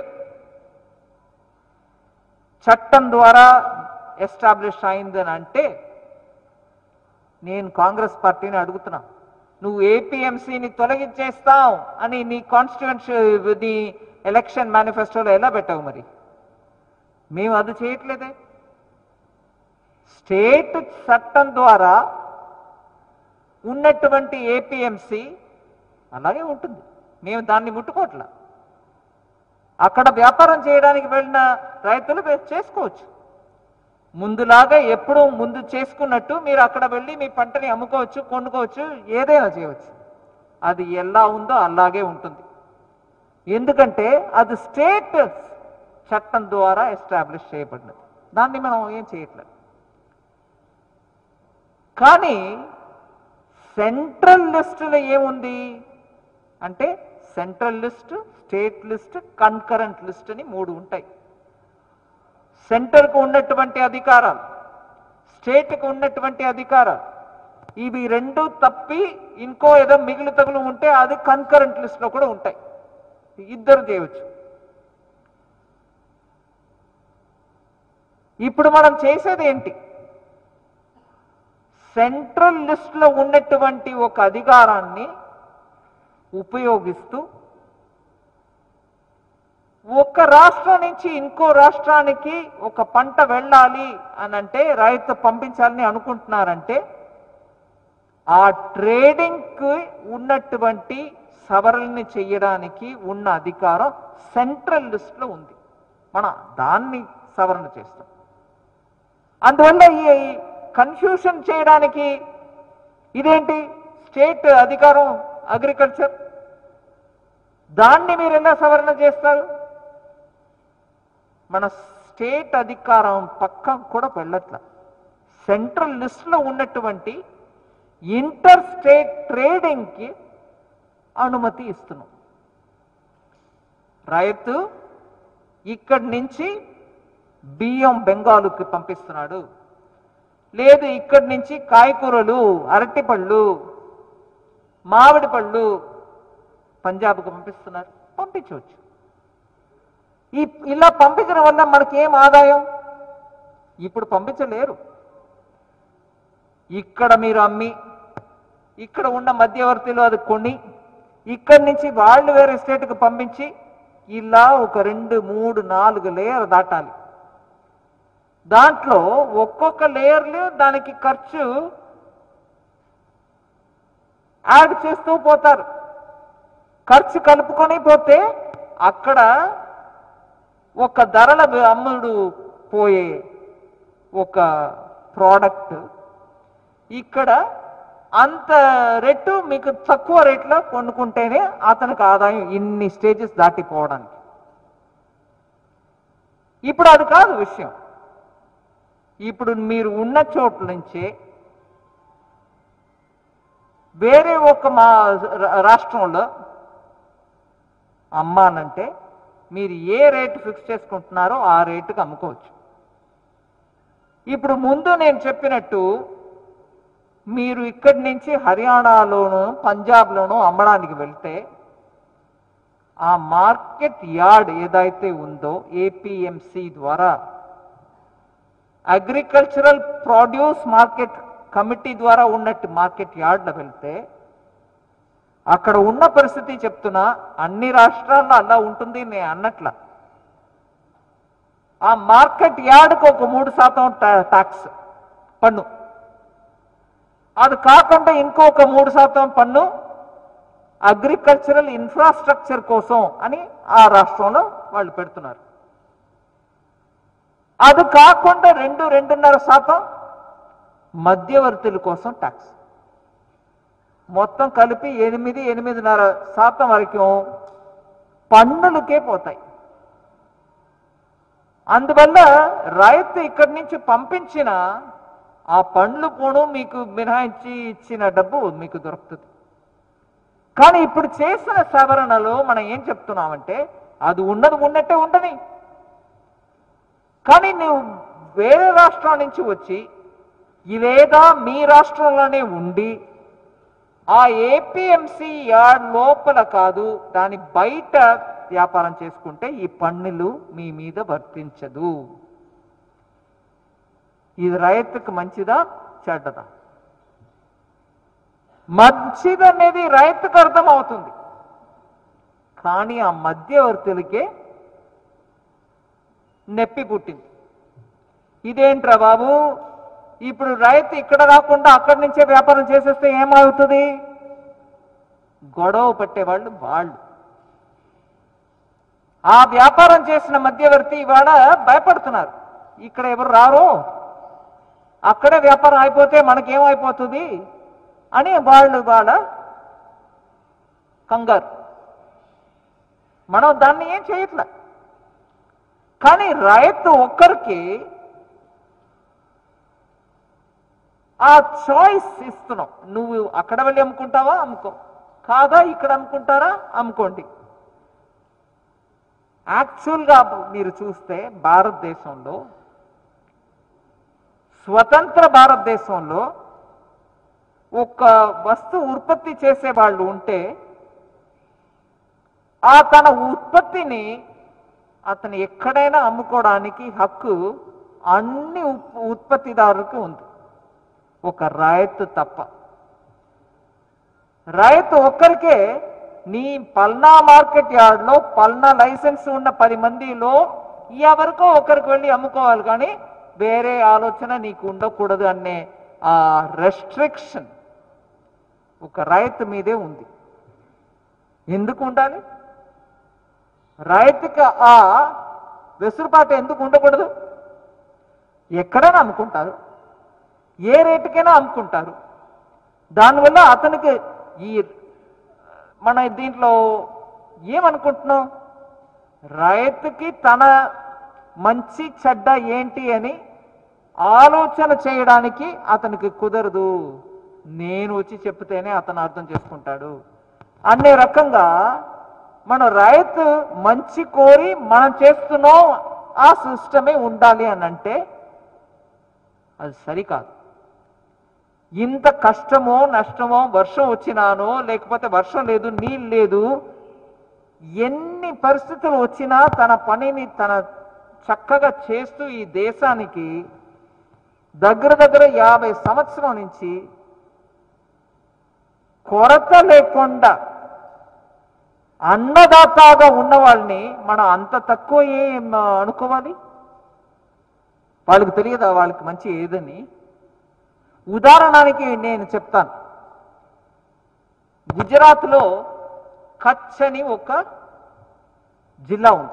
చట్టం ద్వారా ఎస్టాబ్లిష్ అయిందని అంటే నేను కాంగ్రెస్ పార్టీని అడుగుతున్నా నువ్వు ఏపీఎంసీని తొలగించేస్తావు అని నీ కాన్స్టిట్యున్సీ నీ ఎలక్షన్ మేనిఫెస్టోలో ఎలా పెట్టావు మరి మేము అది చేయట్లేదే స్టేట్ చట్టం ద్వారా ఉన్నటువంటి ఏపీఎంసీ అలాగే ఉంటుంది మేము దాన్ని ముట్టుకోవట్లా అక్కడ వ్యాపారం చేయడానికి వెళ్ళిన రైతులు వే- చేసుకోవచ్చు ముందులాగా ఎప్పుడూ ముందు చేసుకున్నట్టు మీరు అక్కడ వెళ్ళి మీ పంటని అమ్ముకోవచ్చు కొనుక్కోవచ్చు ఏదైనా చేయవచ్చు అది ఎలా ఉందో అలాగే ఉంటుంది ఎందుకంటే అది స్టేట్ చట్టం ద్వారా ఎస్టాబ్లిష్ చేయబడినది దాన్ని మనం ఏం చేయట్లేదు కానీ సెంట్రల్ లిస్టులో ఏముంది అంటే central list state list concurrent list అని మూడు ఉంటాయి సెంటర్కు ఉన్నటువంటి అధికారాలు స్టేట్కు ఉన్నటువంటి అధికారాలు ఇవి రెండు తప్పి ఇంకో ఏదో మిగిలి తగులు ఉంటే అది కన్కరెంట్ లిస్ట్లో కూడా ఉంటాయి ఇద్దరు చేయవచ్చు ఇప్పుడు మనం చేసేది ఏంటి సెంట్రల్ లిస్ట్లో ఉన్నటువంటి ఒక అధికారాన్ని ఉపయోగిస్తూ ఒక రాష్ట్రం నుంచి ఇంకో రాష్ట్రానికి ఒక పంట వెళ్ళాలి అని అంటే రైతు పంపించాలని అనుకుంటున్నారంటే ఆ ట్రేడింగ్కి ఉన్నటువంటి సవరణని చెయ్యడానికి ఉన్న అధికారం సెంట్రల్ లిస్ట్లో ఉంది మనం దాన్ని సవరణ చేస్తాం అందువల్ల ఈ కన్ఫ్యూషన్ చేయడానికి ఇదేంటి స్టేట్ అధికారం అగ్రికల్చర్ దాన్ని మీరు ఎలా సవరణ చేస్తారు మన స్టేట్ అధికారం పక్క కూడా వెళ్ళట్ల సెంట్రల్ లిస్ట్లో ఉన్నటువంటి ఇంటర్ స్టేట్ ట్రేడింగ్కి అనుమతి ఇస్తున్నాం రైతు ఇక్కడి నుంచి బియ్యం బెంగాలుకి పంపిస్తున్నాడు లేదు ఇక్కడి నుంచి కాయకూరలు అరటిపళ్ళు మామిడి పళ్ళు పంజాబ్కు పంపిస్తున్నారు పంపించవచ్చు ఈ ఇలా పంపించడం వల్ల మనకి ఏం ఆదాయం ఇప్పుడు పంపించలేరు ఇక్కడ మీరు అమ్మి ఇక్కడ ఉన్న మధ్యవర్తిలో అది కొని ఇక్కడి నుంచి వాళ్ళు వేరే స్టేట్కి పంపించి ఇలా ఒక రెండు మూడు నాలుగు లేయర్ దాటాలి దాంట్లో ఒక్కొక్క లేయర్లు దానికి ఖర్చు యాడ్ చేస్తూ పోతారు ఖర్చు కలుపుకొని పోతే అక్కడ ఒక ధరల అమ్ముడు పోయే ఒక ప్రోడక్ట్ ఇక్కడ అంత రేటు మీకు తక్కువ రేట్లో కొనుక్కుంటేనే అతనికి ఆదాయం ఇన్ని స్టేజెస్ దాటిపోవడానికి ఇప్పుడు అది కాదు విషయం ఇప్పుడు మీరు ఉన్న చోట్ల నుంచే వేరే ఒక మా రా- రాష్ట్రంలో అమ్మానంటే మీరు ఏ రేటు ఫిక్స్ చేసుకుంటున్నారో ఆ రేటుకి అమ్ముకోవచ్చు ఇప్పుడు ముందు నేను చెప్పినట్టు మీరు ఇక్కడి నుంచి హర్యానాలోను పంజాబ్లోను అమ్మడానికి వెళ్తే ఆ మార్కెట్ యార్డ్ ఏదైతే ఉందో ఏపీఎంసి ద్వారా అగ్రికల్చరల్ ప్రొడ్యూస్ మార్కెట్ కమిటీ ద్వారా ఉన్నట్టు మార్కెట్ యార్డ్లో వెళ్తే అక్కడ ఉన్న పరిస్థితి చెప్తున్నా అన్ని రాష్ట్రాల్లో అలా ఉంటుంది నేను అన్నట్ల ఆ మార్కెట్ యార్డ్కి ఒక మూడు శాతం ట్యాక్స్ పన్ను అది కాకుండా ఇంకొక మూడు శాతం పన్ను అగ్రికల్చరల్ ఇన్ఫ్రాస్ట్రక్చర్ కోసం అని ఆ రాష్ట్రంలో వాళ్ళు పెడుతున్నారు అది కాకుండా రెండు రెండున్నర శాతం మధ్యవర్తుల కోసం ట్యాక్స్ మొత్తం కలిపి ఎనిమిది ఎనిమిదిన్నర శాతం వరకు పన్నులకే పోతాయి అందువల్ల రైతు ఇక్కడి నుంచి పంపించిన ఆ పండ్లు పోను మీకు మినహాయించి ఇచ్చిన డబ్బు మీకు దొరుకుతుంది కానీ ఇప్పుడు చేసిన సవరణలో మనం ఏం చెప్తున్నామంటే అది ఉన్నది ఉన్నట్టే ఉండని కానీ నువ్వు వేరే రాష్ట్రం నుంచి వచ్చి ఇదేదా మీ రాష్ట్రంలోనే ఉండి ఆ ఏపీఎంసీ యార్డ్ లోపల కాదు దాని బయట వ్యాపారం చేసుకుంటే ఈ పన్నులు మీ మీద వర్తించదు ఇది రైతుకు మంచిదా చెడ్డదా మంచిదనేది రైతుకు అర్థమవుతుంది కానీ ఆ మధ్యవర్తులకే నొప్పి పుట్టింది ఇదేంట్రా బాబు ఇప్పుడు రైతు ఇక్కడ రాకుండా అక్కడి నుంచే వ్యాపారం చేసేస్తే ఏమవుతుంది గొడవ పట్టేవాళ్ళు వాళ్ళు ఆ వ్యాపారం చేసిన మధ్యవర్తి ఇవాళ భయపడుతున్నారు ఇక్కడ ఎవరు రారు అక్కడే వ్యాపారం అయిపోతే మనకేమైపోతుంది అని వాళ్ళు వాళ్ళ కంగారు మనం దాన్ని ఏం చేయట్లే కానీ రైతు ఒక్కరికి ఆ చాయిస్ ఇస్తున్నాం నువ్వు అక్కడ వెళ్ళి అమ్ముకుంటావా అమ్ముకో కాదా ఇక్కడ అమ్ముకుంటారా అమ్ముకోండి యాక్చువల్గా మీరు చూస్తే భారతదేశంలో స్వతంత్ర భారతదేశంలో ఒక వస్తువు ఉత్పత్తి చేసే వాళ్ళు ఉంటే ఆ తన ఉత్పత్తిని అతను ఎక్కడైనా అమ్ముకోవడానికి హక్కు అన్ని ఉప్- ఉత్పత్తిదారులకు ఉంది ఒక రైతు తప్ప రైతు ఒక్కరికే నీ పల్నా మార్కెట్ యార్డ్లో పల్నా లైసెన్స్ ఉన్న పది మందిలో ఎవరికో ఒకరికి వెళ్ళి అమ్ముకోవాలి కానీ వేరే ఆలోచన నీకు ఉండకూడదు అనే ఆ రెస్ట్రిక్షన్ ఒక రైతు మీదే ఉంది ఎందుకు ఉండాలి రైతుకి ఆ వెసులుబాటు ఎందుకు ఉండకూడదు ఎక్కడైనా అమ్ముకుంటారు ఏ రేటుకైనా అమ్ముకుంటారు దానివల్ల అతనికి ఈ మన దీంట్లో ఏమనుకుంటున్నాం రైతుకి తన మంచి చెడ్డ ఏంటి అని ఆలోచన చేయడానికి అతనికి కుదరదు నేను వచ్చి చెప్తేనే అతను అర్థం చేసుకుంటాడు అనే రకంగా మన రైతు మంచి కోరి మనం చేస్తున్నాం ఆ సిస్టమే ఉండాలి అని అంటే అది సరికాదు ఇంత కష్టమో నష్టమో వర్షం వచ్చినానో లేకపోతే వర్షం లేదు నీళ్ళు లేదు ఎన్ని పరిస్థితులు వచ్చినా తన పనిని తన చక్కగా చేస్తూ ఈ దేశానికి దగ్గర దగ్గర యాభై సంవత్సరం నుంచి కొరత లేకుండా అన్నదాతగా ఉన్న వాళ్ళని మనం అంత తక్కువ ఏం అనుకోవాలి వాళ్ళకి తెలియదా వాళ్ళకి మంచి ఏదని ఉదాహరణకి నేను చెప్తాను గుజరాత్లో కచ్ అని ఒక జిల్లా ఉంది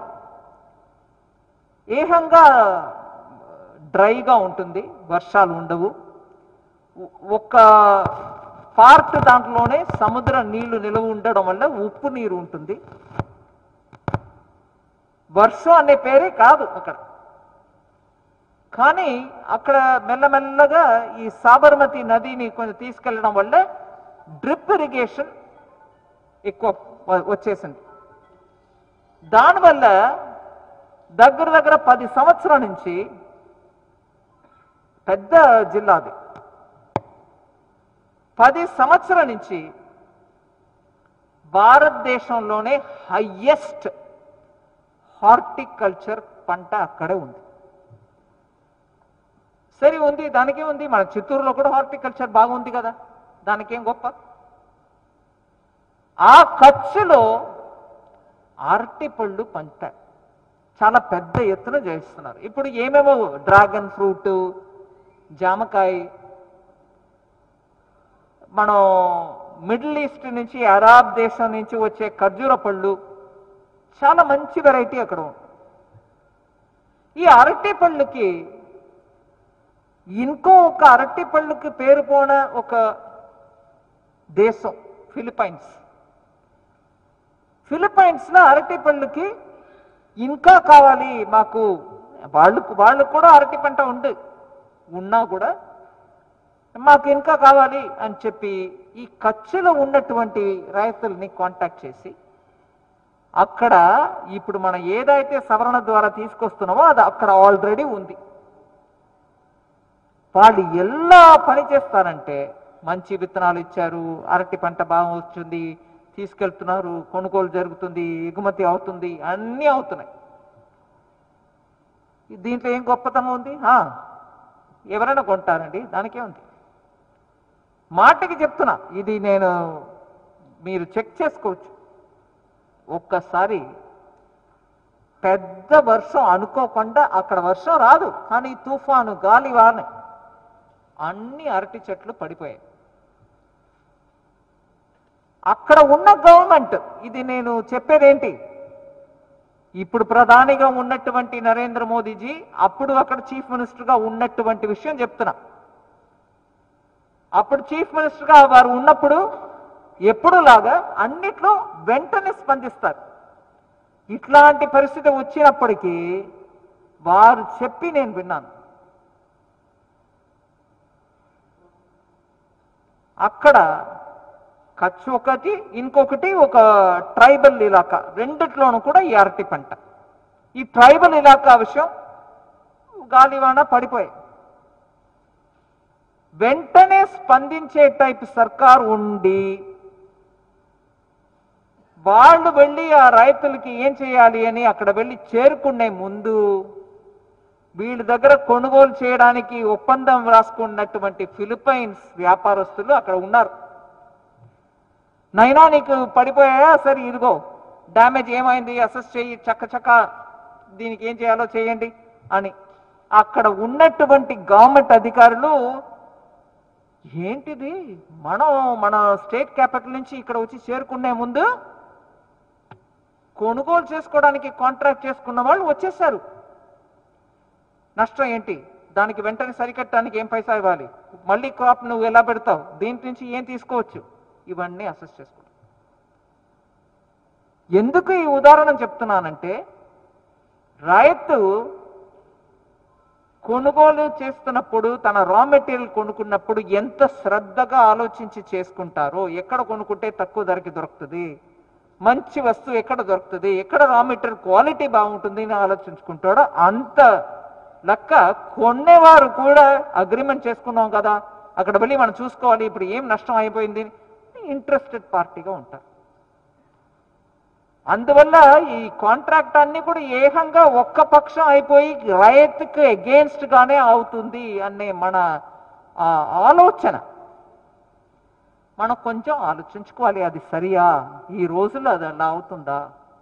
ఏహంగా డ్రైగా ఉంటుంది వర్షాలు ఉండవు ఒ- ఒక పార్ట్ దాంట్లోనే సముద్ర నీళ్లు నిలువ ఉండడం వల్ల ఉప్పు నీరు ఉంటుంది వర్షం అనే పేరే కాదు అక్కడ కానీ అక్కడ మెల్లమెల్లగా ఈ సాబర్మతి నదిని కొంచెం తీసుకెళ్ళడం వల్ల డ్రిప్ ఇరిగేషన్ ఎక్కువ వ- వచ్చేసింది దానివల్ల దగ్గర దగ్గర పది సంవత్సరాల నుంచి పెద్ద జిల్లా అది పది సంవత్సరాల నుంచి భారతదేశంలోనే హయ్యెస్ట్ హార్టికల్చర్ పంట అక్కడే ఉంది సరే ఉంది దానికే ఉంది మన చిత్తూరులో కూడా హార్టికల్చర్ బాగుంది కదా దానికేం గొప్ప ఆ ఖర్చులో అరటిపళ్ళు పంట చాలా పెద్ద ఎత్తున చేస్తున్నారు ఇప్పుడు ఏమేమో డ్రాగన్ ఫ్రూట్ జామకాయ మనం మిడిల్ ఈస్ట్ నుంచి అరాబ్ దేశం నుంచి వచ్చే ఖర్జూర పళ్ళు చాలా మంచి వెరైటీ అక్కడ ఉంది ఈ అరటి పళ్ళుకి ఇంకో ఒక అరటి పళ్ళుకి పేరు పోన ఒక దేశం ఫిలిపైన్స్ ఫిలిపైన్స్ లో అరటి పళ్ళుకి ఇంకా కావాలి మాకు వాళ్ళు వాళ్ళు కూడా అరటి పంట ఉంది ఉన్నా కూడా మాకు ఇంకా కావాలి అని చెప్పి ఈ కచ్చులో ఉన్నటువంటి రైతుల్ని కాంటాక్ట్ చేసి అక్కడ ఇప్పుడు మనం ఏదైతే సవరణ ద్వారా తీసుకొస్తున్నామో అది అక్కడ ఆల్రెడీ ఉంది వాళ్ళు ఎలా పని చేస్తారంటే మంచి విత్తనాలు ఇచ్చారు అరటి పంట బాగా వస్తుంది తీసుకెళ్తున్నారు కొనుగోలు జరుగుతుంది ఎగుమతి అవుతుంది అన్నీ అవుతున్నాయి దీంట్లో ఏం గొప్పతనం ఉంది ఆ, ఎవరైనా కొంటారండి దానికే ఉంది మాటకి చెప్తున్నా ఇది నేను మీరు చెక్ చేసుకోవచ్చు ఒక్కసారి పెద్ద వర్షం అనుకోకుండా అక్కడ వర్షం రాదు కానీ తుఫాను గాలి వాన అన్ని అరటి చెట్లు పడిపోయాయి అక్కడ ఉన్న గవర్నమెంట్ ఇది నేను చెప్పేదేంటి ఇప్పుడు ప్రధానిగా ఉన్నటువంటి నరేంద్ర మోదీజీ అప్పుడు అక్కడ చీఫ్ మినిస్టర్గా ఉన్నటువంటి విషయం చెప్తున్నా అప్పుడు చీఫ్ మినిస్టర్గా వారు ఉన్నప్పుడు ఎప్పుడు లాగా అన్నిట్లో వెంటనే స్పందిస్తారు ఇట్లాంటి పరిస్థితి వచ్చినప్పటికీ వారు చెప్పి నేను విన్నాను అక్కడ కచ్ ఒకటి ఇంకొకటి ఒక ట్రైబల్ ఇలాకా రెండిట్లోనూ కూడా ఈ అరటి పంట ఈ ట్రైబల్ ఇలాకా విషయం గాలివాన పడిపోయాయి వెంటనే స్పందించే టైప్ సర్కార్ ఉండి వాళ్ళు వెళ్ళి ఆ రైతులకి ఏం చేయాలి అని అక్కడ వెళ్ళి చేరుకునే ముందు వీళ్ళ దగ్గర కొనుగోలు చేయడానికి ఒప్పందం రాసుకున్నటువంటి ఫిలిప్పైన్స్ వ్యాపారస్తులు అక్కడ ఉన్నారు నైనా నీకు పడిపోయా సరే ఇదిగో డ్యామేజ్ ఏమైంది అసెస్ చేయి చక్క చక్క దీనికి ఏం చేయాలో చేయండి అని అక్కడ ఉన్నటువంటి గవర్నమెంట్ అధికారులు ఏంటిది మనం మన స్టేట్ క్యాపిటల్ నుంచి ఇక్కడ వచ్చి చేరుకునే ముందు కొనుగోలు చేసుకోవడానికి కాంట్రాక్ట్ చేసుకున్న వాళ్ళు వచ్చేసారు నష్టం ఏంటి దానికి వెంటనే సరికట్టడానికి ఏం పైసా ఇవ్వాలి మళ్ళీ క్రాప్ నువ్వు ఎలా పెడతావు దీని నుంచి ఏం తీసుకోవచ్చు ఇవన్నీ అసెస్ చేసుకో ఎందుకు ఈ ఉదాహరణ చెప్తున్నానంటే రైతు కొనుగోలు చేస్తున్నప్పుడు తన రా మెటీరియల్ కొనుక్కున్నప్పుడు ఎంత శ్రద్ధగా ఆలోచించి చేసుకుంటారో ఎక్కడ కొనుక్కుంటే తక్కువ ధరకి దొరుకుతుంది మంచి వస్తువు ఎక్కడ దొరుకుతుంది ఎక్కడ రా మెటీరియల్ క్వాలిటీ బాగుంటుంది అని ఆలోచించుకుంటాడో అంత లెక్క కొనేవారు కూడా అగ్రిమెంట్ చేసుకున్నాం కదా అక్కడ వెళ్ళి మనం చూసుకోవాలి ఇప్పుడు ఏం నష్టం అయిపోయింది ఇంట్రెస్టెడ్ పార్టీగా ఉంటారు అందువల్ల ఈ కాంట్రాక్ట్ అన్ని కూడా ఏకంగా ఒక్క పక్షం అయిపోయి రైతుకు అగేన్స్ట్ గానే అవుతుంది అనే మన ఆ, ఆలోచన మనం కొంచెం ఆలోచించుకోవాలి అది సరియా ఈ రోజుల్లో అది అలా అవుతుందా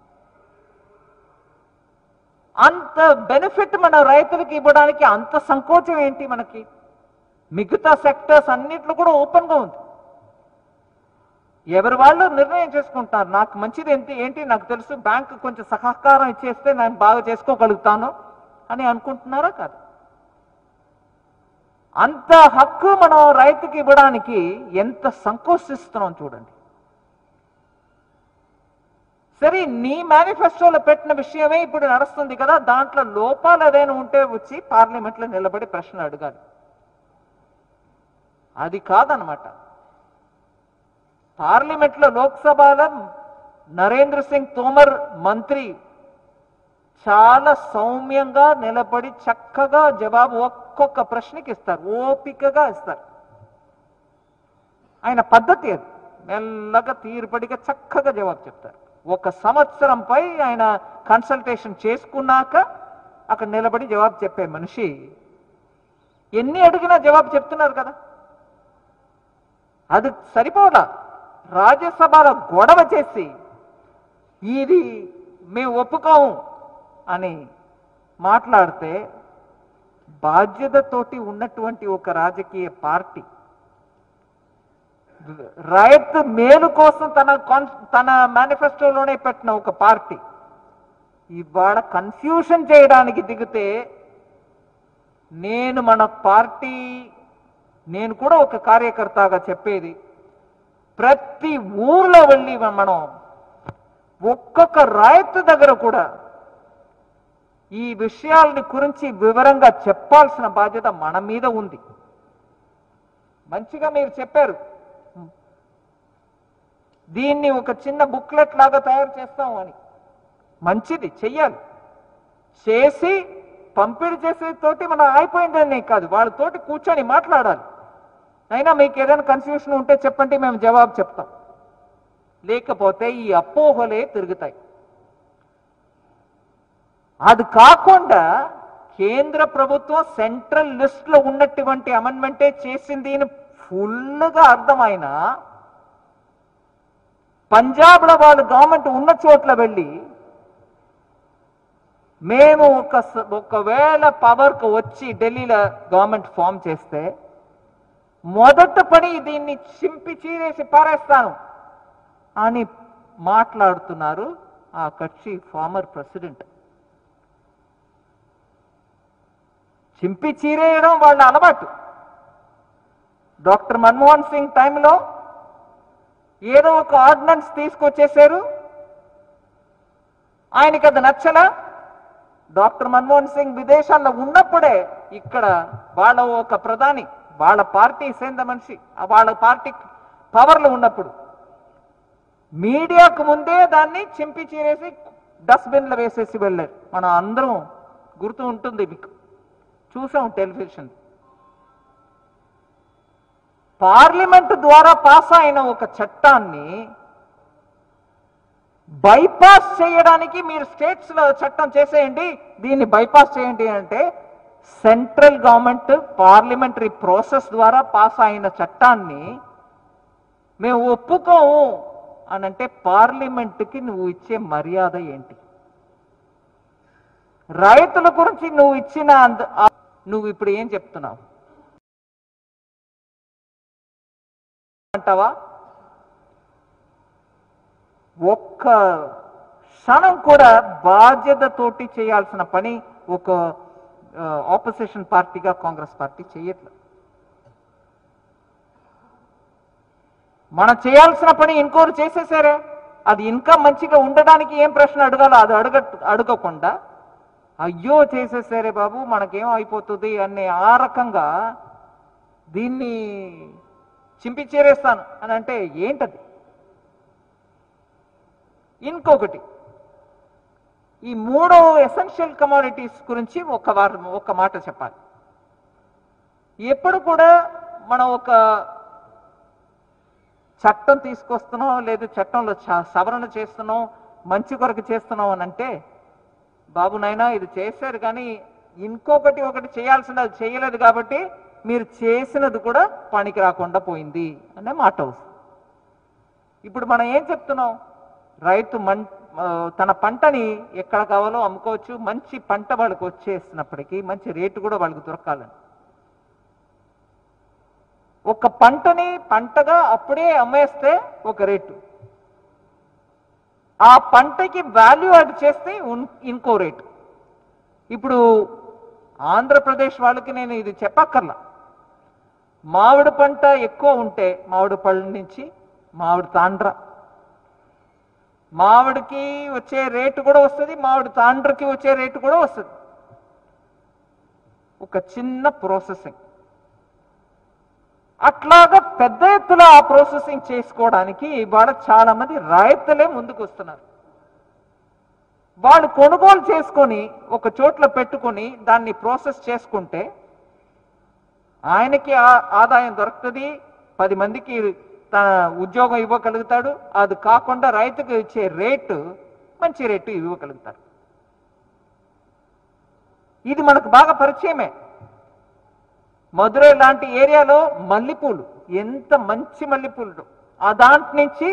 అంత బెనిఫిట్ మన రైతులకు ఇవ్వడానికి అంత సంకోచం ఏంటి మనకి మిగతా సెక్టర్స్ అన్నిట్లో కూడా ఓపెన్గా ఉంది ఎవరి వాళ్ళు నిర్ణయం చేసుకుంటారు నాకు మంచిది ఏంటి ఏంటి నాకు తెలుసు బ్యాంక్ కొంచెం సహకారం ఇచ్చేస్తే నేను బాగా చేసుకోగలుగుతాను అని అనుకుంటున్నారా కాదు అంత హక్కు మనం రైతుకి ఇవ్వడానికి ఎంత సంకోచిస్తున్నాం చూడండి సరే నీ మేనిఫెస్టోలో పెట్టిన విషయమే ఇప్పుడు నడుస్తుంది కదా దాంట్లో లోపాలు ఏదైనా ఉంటే వచ్చి పార్లమెంట్లో నిలబడి ప్రశ్న అడగాలి అది కాదనమాట పార్లమెంట్లో లోక్సభలో నరేంద్ర సింగ్ తోమర్ మంత్రి చాలా సౌమ్యంగా నిలబడి చక్కగా జవాబు ఒక్కొక్క ప్రశ్నకి ఇస్తారు ఓపికగా ఇస్తారు ఆయన పద్ధతి అది మెల్లగా తీరుపడిగా చక్కగా జవాబు చెప్తారు ఒక సంవత్సరంపై ఆయన కన్సల్టేషన్ చేసుకున్నాక అక్కడ నిలబడి జవాబు చెప్పే మనిషి ఎన్ని అడిగినా జవాబు చెప్తున్నారు కదా అది సరిపోలా రాజ్యసభలో గొడవ చేసి ఇది మేము ఒప్పుకోము అని మాట్లాడితే బాధ్యతతోటి ఉన్నటువంటి ఒక రాజకీయ పార్టీ రైతు మేలు కోసం తన కాన్ తన మేనిఫెస్టోలోనే పెట్టిన ఒక పార్టీ ఇవాళ కన్ఫ్యూషన్ చేయడానికి దిగితే నేను మన పార్టీ నేను కూడా ఒక కార్యకర్తగా చెప్పేది ప్రతి ఊర్లో వెళ్ళి మనం ఒక్కొక్క రైతు దగ్గర కూడా ఈ విషయాలని గురించి వివరంగా చెప్పాల్సిన బాధ్యత మన మీద ఉంది మంచిగా మీరు చెప్పారు దీన్ని ఒక చిన్న బుక్లెట్ లాగా తయారు చేస్తాం అని మంచిది చెయ్యాలి చేసి పంపిణీ చేసేతోటి మనం అయిపోయిందని కాదు వాళ్ళతోటి కూర్చొని మాట్లాడాలి అయినా మీకు ఏదైనా కన్ఫ్యూషన్ ఉంటే చెప్పండి మేము జవాబు చెప్తాం లేకపోతే ఈ అపోహలే తిరుగుతాయి అది కాకుండా కేంద్ర ప్రభుత్వం సెంట్రల్ లిస్ట్ లో ఉన్నటువంటి అమెండ్మెంటే చేసింది అని ఫుల్గా అర్థమైనా పంజాబ్ లో వాళ్ళు గవర్నమెంట్ ఉన్న చోట్ల వెళ్ళి మేము ఒక స- ఒకవేళ పవర్కు వచ్చి ఢిల్లీలో గవర్నమెంట్ ఫామ్ చేస్తే మొదట పని దీన్ని చింపి చీరేసి పారేస్తాను అని మాట్లాడుతున్నారు ఆ కక్షి ఫార్మర్ ప్రెసిడెంట్ చింపి చీరేయడం వాళ్ళ అలవాటు డాక్టర్ మన్మోహన్ సింగ్ టైంలో ఏదో ఒక ఆర్డినెన్స్ తీసుకొచ్చేశారు ఆయనకి అది నచ్చలా డాక్టర్ మన్మోహన్ సింగ్ విదేశాల్లో ఉన్నప్పుడే ఇక్కడ వాళ్ళ ఒక ప్రధాని వాళ్ళ పార్టీ సేంద మనిషి ఆ వాళ్ళ పార్టీ పవర్లో ఉన్నప్పుడు మీడియాకు ముందే దాన్ని చింపి చీరేసి డస్ట్బిన్లో వేసేసి వెళ్ళారు మనం అందరం గుర్తు ఉంటుంది మీకు చూసాం టెలివిజన్ పార్లమెంట్ ద్వారా పాస్ అయిన ఒక చట్టాన్ని బైపాస్ చేయడానికి మీరు స్టేట్స్ లో చట్టం చేసేయండి దీన్ని బైపాస్ చేయండి అంటే సెంట్రల్ గవర్నమెంట్ పార్లమెంటరీ ప్రాసెస్ ద్వారా పాస్ అయిన చట్టాన్ని మేము ఒప్పుకోము అని అంటే పార్లమెంటుకి నువ్వు ఇచ్చే మర్యాద ఏంటి రైతుల గురించి నువ్వు ఇచ్చిన అంద- ఆ- నువ్వు ఇప్పుడు ఏం చెప్తున్నావు అంటావా ఒక్క క్షణం కూడా బాధ్యతతోటి చేయాల్సిన పని ఒక ఆపోజిషన్ పార్టీగా కాంగ్రెస్ పార్టీ చేయట్లేదు మనం చేయాల్సిన పని ఇంకోరు చేసేసారే అది ఇంకా మంచిగా ఉండడానికి ఏం ప్రశ్న అడగాలో అది అడగ అడగకుండా అయ్యో చేసేసారే బాబు మనకేం అయిపోతుంది అనే ఆ రకంగా దీన్ని చింపి చేరేస్తాను అని అంటే ఏంటది ఇంకొకటి ఈ మూడు ఎసెన్షియల్ కమోడిటీస్ గురించి ఒక వారం ఒక మాట చెప్పాలి ఎప్పుడు కూడా మనం ఒక చట్టం తీసుకొస్తున్నాం లేదు చట్టంలో చ- సవరణ చేస్తున్నాం మంచి కొరకు చేస్తున్నాం అని అంటే బాబు నాయనా ఇది చేశారు కానీ ఇంకొకటి ఒకటి చేయాల్సినది చేయలేదు కాబట్టి మీరు చేసినది కూడా పనికి రాకుండా పోయింది అనే మాట వస్తుంది ఇప్పుడు మనం ఏం చెప్తున్నాం రైతు మన్ ఆ, తన పంటని ఎక్కడ కావాలో అమ్ముకోవచ్చు మంచి పంట వాళ్ళకి వచ్చేసినప్పటికీ మంచి రేటు కూడా వాళ్ళకి దొరకాలని ఒక పంటని పంటగా అప్పుడే అమ్మేస్తే ఒక రేటు ఆ పంటకి వాల్యూ యాడ్ చేస్తే ఉన్- ఇంకో రేటు ఇప్పుడు ఆంధ్రప్రదేశ్ వాళ్ళకి నేను ఇది చెప్పక్కర్లా మామిడి పంట ఎక్కువ ఉంటే మామిడి పళ్ళ నుంచి మామిడి తాండ్ర మామిడికి వచ్చే రేటు కూడా వస్తుంది మామిడి తాండ్రకి వచ్చే రేటు కూడా వస్తుంది ఒక చిన్న ప్రాసెసింగ్ అట్లాగా పెద్ద ఎత్తున ఆ ప్రాసెసింగ్ చేసుకోవడానికి ఇవాళ చాలా మంది రైతులే ముందుకు వస్తున్నారు వాళ్ళు కొనుగోలు చేసుకొని ఒక చోట్ల పెట్టుకొని దాన్ని ప్రాసెస్ చేసుకుంటే ఆయనకి ఆ- ఆదాయం దొరుకుతుంది పది మందికి తన ఉద్యోగం ఇవ్వగలుగుతాడు అది కాకుండా రైతుకు ఇచ్చే రేటు మంచి రేటు ఇవ్వగలుగుతాడు ఇది మనకు బాగా పరిచయమే మధురై లాంటి ఏరియాలో మల్లెపూలు ఎంత మంచి మల్లెపూలు ఆ దాంట్ నుంచి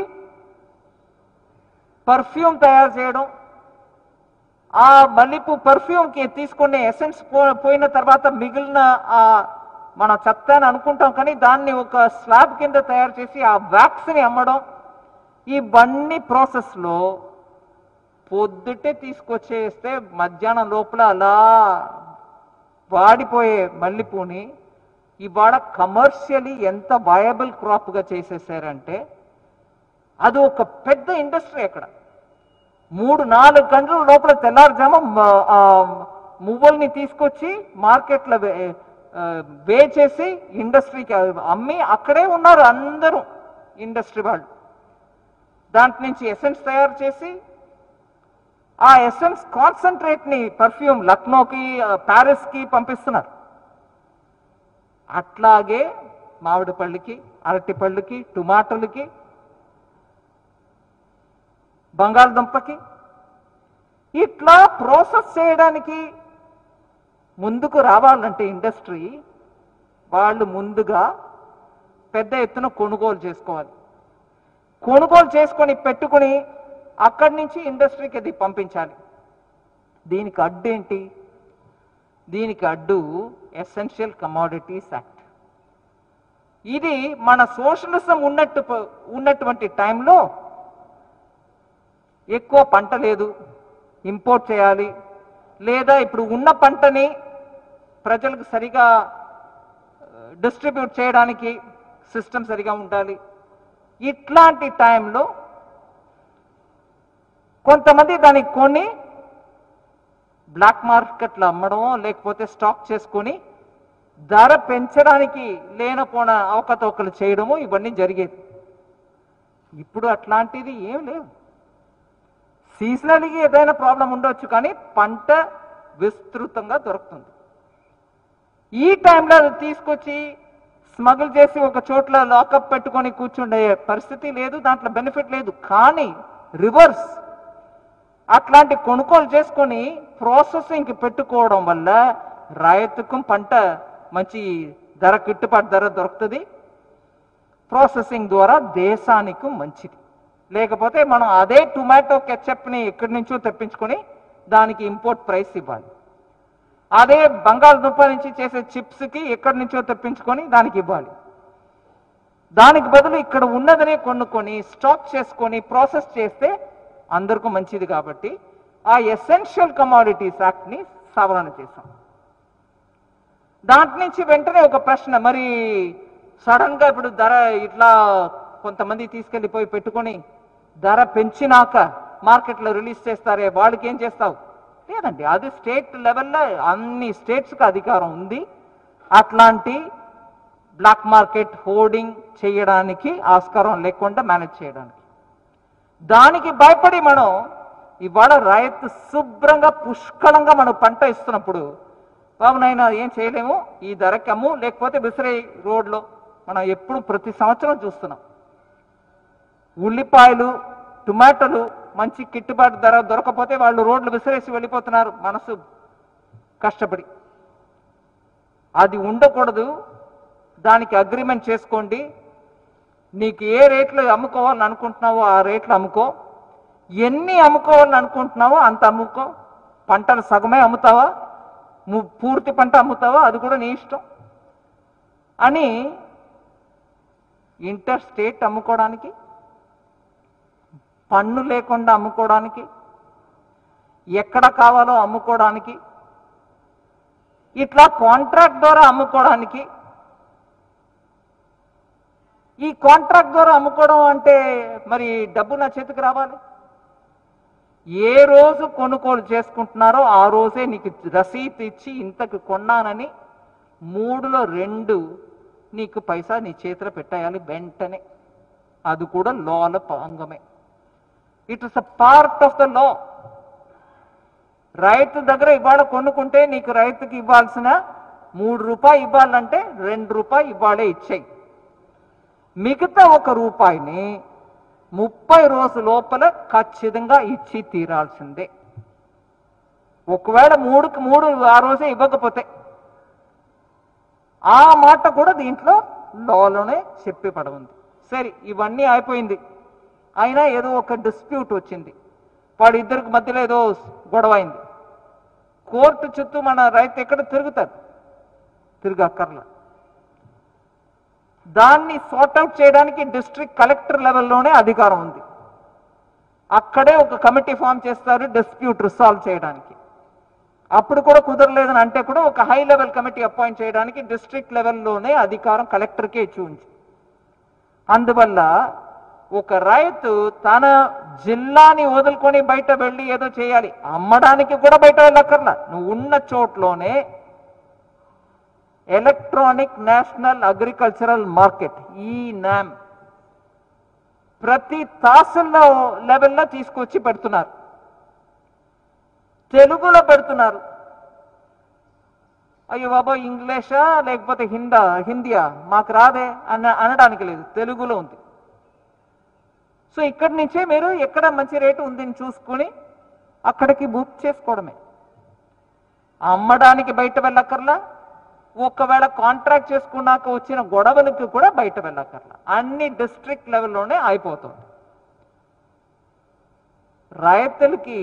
పర్ఫ్యూమ్ తయారు చేయడం ఆ మల్లెపూ పర్ఫ్యూమ్కి తీసుకునే ఎసెన్స్ పోయిన తర్వాత మిగిలిన ఆ మన చెత్త అని అనుకుంటాం కానీ దాన్ని ఒక స్లాబ్ కింద తయారు చేసి ఆ వ్యాక్స్ని అమ్మడం ఈ బన్నీ ప్రాసెస్లో పొద్దుటే తీసుకొచ్చేస్తే మధ్యాహ్నం లోపల అలా వాడిపోయే మల్లెపూని ఇవాళ కమర్షియలీ ఎంత వయబుల్ క్రాప్గా చేసేసారంటే అది ఒక పెద్ద ఇండస్ట్రీ అక్కడ మూడు నాలుగు గంటల లోపల తెల్లారుజామ మ- ఆ మువ్వల్ని తీసుకొచ్చి మార్కెట్లో వే- ఆ, వేచేసి ఇండస్ట్రీకి అమ్మి అక్కడే ఉన్నారు అందరూ ఇండస్ట్రీ వాళ్ళు దాంట్ నుంచి ఎసెన్స్ తయారు చేసి ఆ ఎసెన్స్ కాన్సన్ట్రేట్ ని పర్ఫ్యూమ్ లక్నోకి ఆ, ప్యారిస్ కి పంపిస్తున్నారు అట్లాగే మామిడి పళ్ళుకి అరటి పళ్ళుకి టమాటోలకి బంగాళదుంపకి ఇట్లా ప్రాసెస్ చేయడానికి ముందుకు రావాలంటే ఇండస్ట్రీ వాళ్ళు ముందుగా పెద్ద ఎత్తున కొనుగోలు చేసుకోవాలి కొనుగోలు చేసుకొని పెట్టుకొని అక్కడి నుంచి ఇండస్ట్రీకి అది పంపించాలి దీనికి అడ్డు ఏంటి దీనికి అడ్డు ఎసెన్షియల్ కమోడిటీస్ యాక్ట్ ఇది మన సోషలిజం ఉన్నట్టు ప- ఉన్నటువంటి టైంలో ఎక్కువ పంట లేదు ఇంపోర్ట్ చేయాలి లేదా ఇప్పుడు ఉన్న పంటని ప్రజలకు సరిగా డిస్ట్రిబ్యూట్ చేయడానికి సిస్టమ్ సరిగా ఉండాలి ఇట్లాంటి టైంలో కొంతమంది దానికి కొని బ్లాక్ మార్కెట్లో అమ్మడమో లేకపోతే స్టాక్ చేసుకొని ధర పెంచడానికి లేనపోన అవకతవకలు చేయడము ఇవన్నీ జరిగేది ఇప్పుడు అట్లాంటిది ఏం లేవు సీజనల్గా ఏదైనా ప్రాబ్లం ఉండొచ్చు కానీ పంట విస్తృతంగా దొరుకుతుంది ఈ టైంలో అది తీసుకొచ్చి స్మగుల్ చేసి ఒక చోట్ల లాకప్ పెట్టుకొని కూర్చుండే పరిస్థితి లేదు దాంట్లో బెనిఫిట్ లేదు కానీ రివర్స్ అట్లాంటి కొనుగోలు చేసుకొని ప్రాసెసింగ్కి పెట్టుకోవడం వల్ల రైతుకు పంట మంచి ధర గిట్టుబాటు ధర దొరుకుతుంది ప్రాసెసింగ్ ద్వారా దేశానికి మంచిది లేకపోతే మనం అదే టొమాటో కెచప్ని ఎక్కడి నుంచో తెప్పించుకొని దానికి ఇంపోర్ట్ ప్రైస్ ఇవ్వాలి అదే బంగాళదుంప నుంచి చేసే చిప్స్కి ఎక్కడి నుంచో తెప్పించుకొని దానికి ఇవ్వాలి దానికి బదులు ఇక్కడ ఉన్నదనే కొనుక్కొని స్టాక్ చేసుకొని ప్రాసెస్ చేస్తే అందరికీ మంచిది కాబట్టి ఆ ఎసెన్షియల్ కమాడిటీస్ యాక్ట్ని సవరణ చేశాం దాంట్ నుంచి వెంటనే ఒక ప్రశ్న మరి సడన్ గా ఇప్పుడు ధర ఇట్లా కొంతమంది తీసుకెళ్ళిపోయి పెట్టుకొని ధర పెంచినాక మార్కెట్లో రిలీజ్ చేస్తారే వాళ్ళకి ఏం చేస్తావు లేదండి అది స్టేట్ లెవెల్లో అన్ని స్టేట్స్కి అధికారం ఉంది అట్లాంటి బ్లాక్ మార్కెట్ హోర్డింగ్ చేయడానికి ఆస్కారం లేకుండా మేనేజ్ చేయడానికి దానికి భయపడి మనం ఇవాళ రైతు శుభ్రంగా పుష్కలంగా మనం పంట ఇస్తున్నప్పుడు బాబు నాయన ఏం చేయలేము ఈ ధరకి అమ్ము లేకపోతే విసిరే రోడ్లో మనం ఎప్పుడు ప్రతి సంవత్సరం చూస్తున్నాం ఉల్లిపాయలు టొమాటోలు మంచి గిట్టుబాటు ధర దొరకపోతే వాళ్ళు రోడ్లు విసిరేసి వెళ్ళిపోతున్నారు మనసు కష్టపడి అది ఉండకూడదు దానికి అగ్రిమెంట్ చేసుకోండి నీకు ఏ రేట్లో అమ్ముకోవాలని అనుకుంటున్నావో ఆ రేట్లో అమ్ముకో ఎన్ని అమ్ముకోవాలని అనుకుంటున్నావో అంత అమ్ముకో పంటలు సగమే అమ్ముతావా ము- పూర్తి పంట అమ్ముతావా అది కూడా నీ ఇష్టం అని ఇంటర్ స్టేట్ అమ్ముకోవడానికి పన్ను లేకుండా అమ్ముకోవడానికి ఎక్కడ కావాలో అమ్ముకోవడానికి ఇట్లా కాంట్రాక్ట్ ద్వారా అమ్ముకోవడానికి ఈ కాంట్రాక్ట్ ద్వారా అమ్ముకోవడం అంటే మరి డబ్బు నా చేతికి రావాలి ఏ రోజు కొనుగోలు చేసుకుంటున్నారో ఆ రోజే నీకు రసీదు ఇచ్చి ఇంతకు కొన్నానని మూడులో రెండు నీకు పైసా నీ చేతిలో పెట్టేయాలి వెంటనే అది కూడా లాల అంగమే it is a part of the law రైతు దగ్గర ఇవాళ కొనుక్కుంటే నీకు రైతుకి ఇవ్వాల్సిన మూడు రూపాయి ఇవ్వాలంటే రెండు రూపాయి ఇవాళే ఇచ్చేయి మిగతా ఒక రూపాయిని ముప్పై రోజు లోపల ఖచ్చితంగా ఇచ్చి తీరాల్సిందే ఒకవేళ మూడుకి మూడు ఆ రోజే ఇవ్వకపోతే ఆ మాట కూడా దీంట్లో లోలోనే చెప్పి పడవుంది సరే ఇవన్నీ అయిపోయింది అయినా ఏదో ఒక డిస్ప్యూట్ వచ్చింది వాడి ఇద్దరికి మధ్యలో ఏదో గొడవ అయింది కోర్టు చుట్టూ మన రైతు ఎక్కడ తిరుగుతాడు తిరగక్కర్లా దాన్ని సార్ట్అవుట్ చేయడానికి డిస్ట్రిక్ట్ కలెక్టర్ లెవెల్లోనే అధికారం ఉంది అక్కడే ఒక కమిటీ ఫామ్ చేస్తారు డిస్ప్యూట్ రిసాల్వ్ చేయడానికి అప్పుడు కూడా కుదరలేదని అంటే కూడా ఒక హై లెవెల్ కమిటీ అపాయింట్ చేయడానికి డిస్ట్రిక్ట్ లెవెల్లోనే అధికారం కలెక్టర్కే ఇచ్చి ఉంది అందువల్ల ఒక రైతు తన జిల్లాని వదులుకొని బయట వెళ్ళి ఏదో చేయాలి అమ్మడానికి కూడా బయట వెళ్ళక్కర్లా నువ్వు ఉన్న చోట్లోనే electronic national agricultural market e NAM ప్రతి తహసీల్లో లెవెల్లో తీసుకొచ్చి పెడుతున్నారు తెలుగులో పెడుతున్నారు అయ్యో బాబా ఇంగ్లీషా లేకపోతే హిందా హిందీయా మాకు రాదే అన్న అనడానికి లేదు తెలుగులో ఉంది సో ఇక్కడి నుంచే మీరు ఎక్కడ మంచి రేటు ఉందని చూసుకుని అక్కడికి బుక్ చేసుకోవడమే అమ్మడానికి బయట వెళ్ళక్కర్లా ఒకవేళ కాంట్రాక్ట్ చేసుకున్నాక వచ్చిన గొడవలకి కూడా బయట వెళ్ళక్కర్లా అన్ని డిస్ట్రిక్ట్ లెవెల్లోనే అయిపోతుంది రైతులకి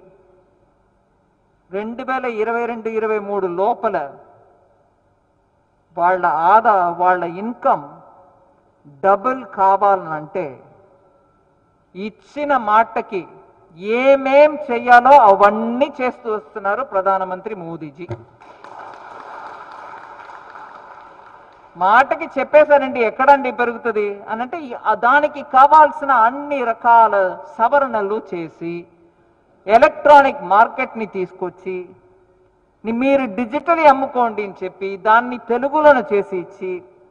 రెండు వేల ఇరవై రెండు ఇరవై మూడు లోపల వాళ్ళ ఆదా వాళ్ళ ఇన్కమ్ డబుల్ కావాలనంటే ఇచ్చిన మాటకి ఏమేం చెయ్యాలో అవన్నీ చేస్తూ వస్తున్నారు ప్రధానమంత్రి మోదీజీ మాటకి చెప్పేశారండి ఎక్కడండి పెరుగుతుంది అని అంటే ఈ- ఆ దానికి కావాల్సిన అన్ని రకాల సవరణలు చేసి ఎలక్ట్రానిక్ మార్కెట్ని తీసుకొచ్చి ని- మీరు డిజిటలీ అమ్ముకోండి అని చెప్పి దాన్ని తెలుగులోనే చేసి ఇచ్చి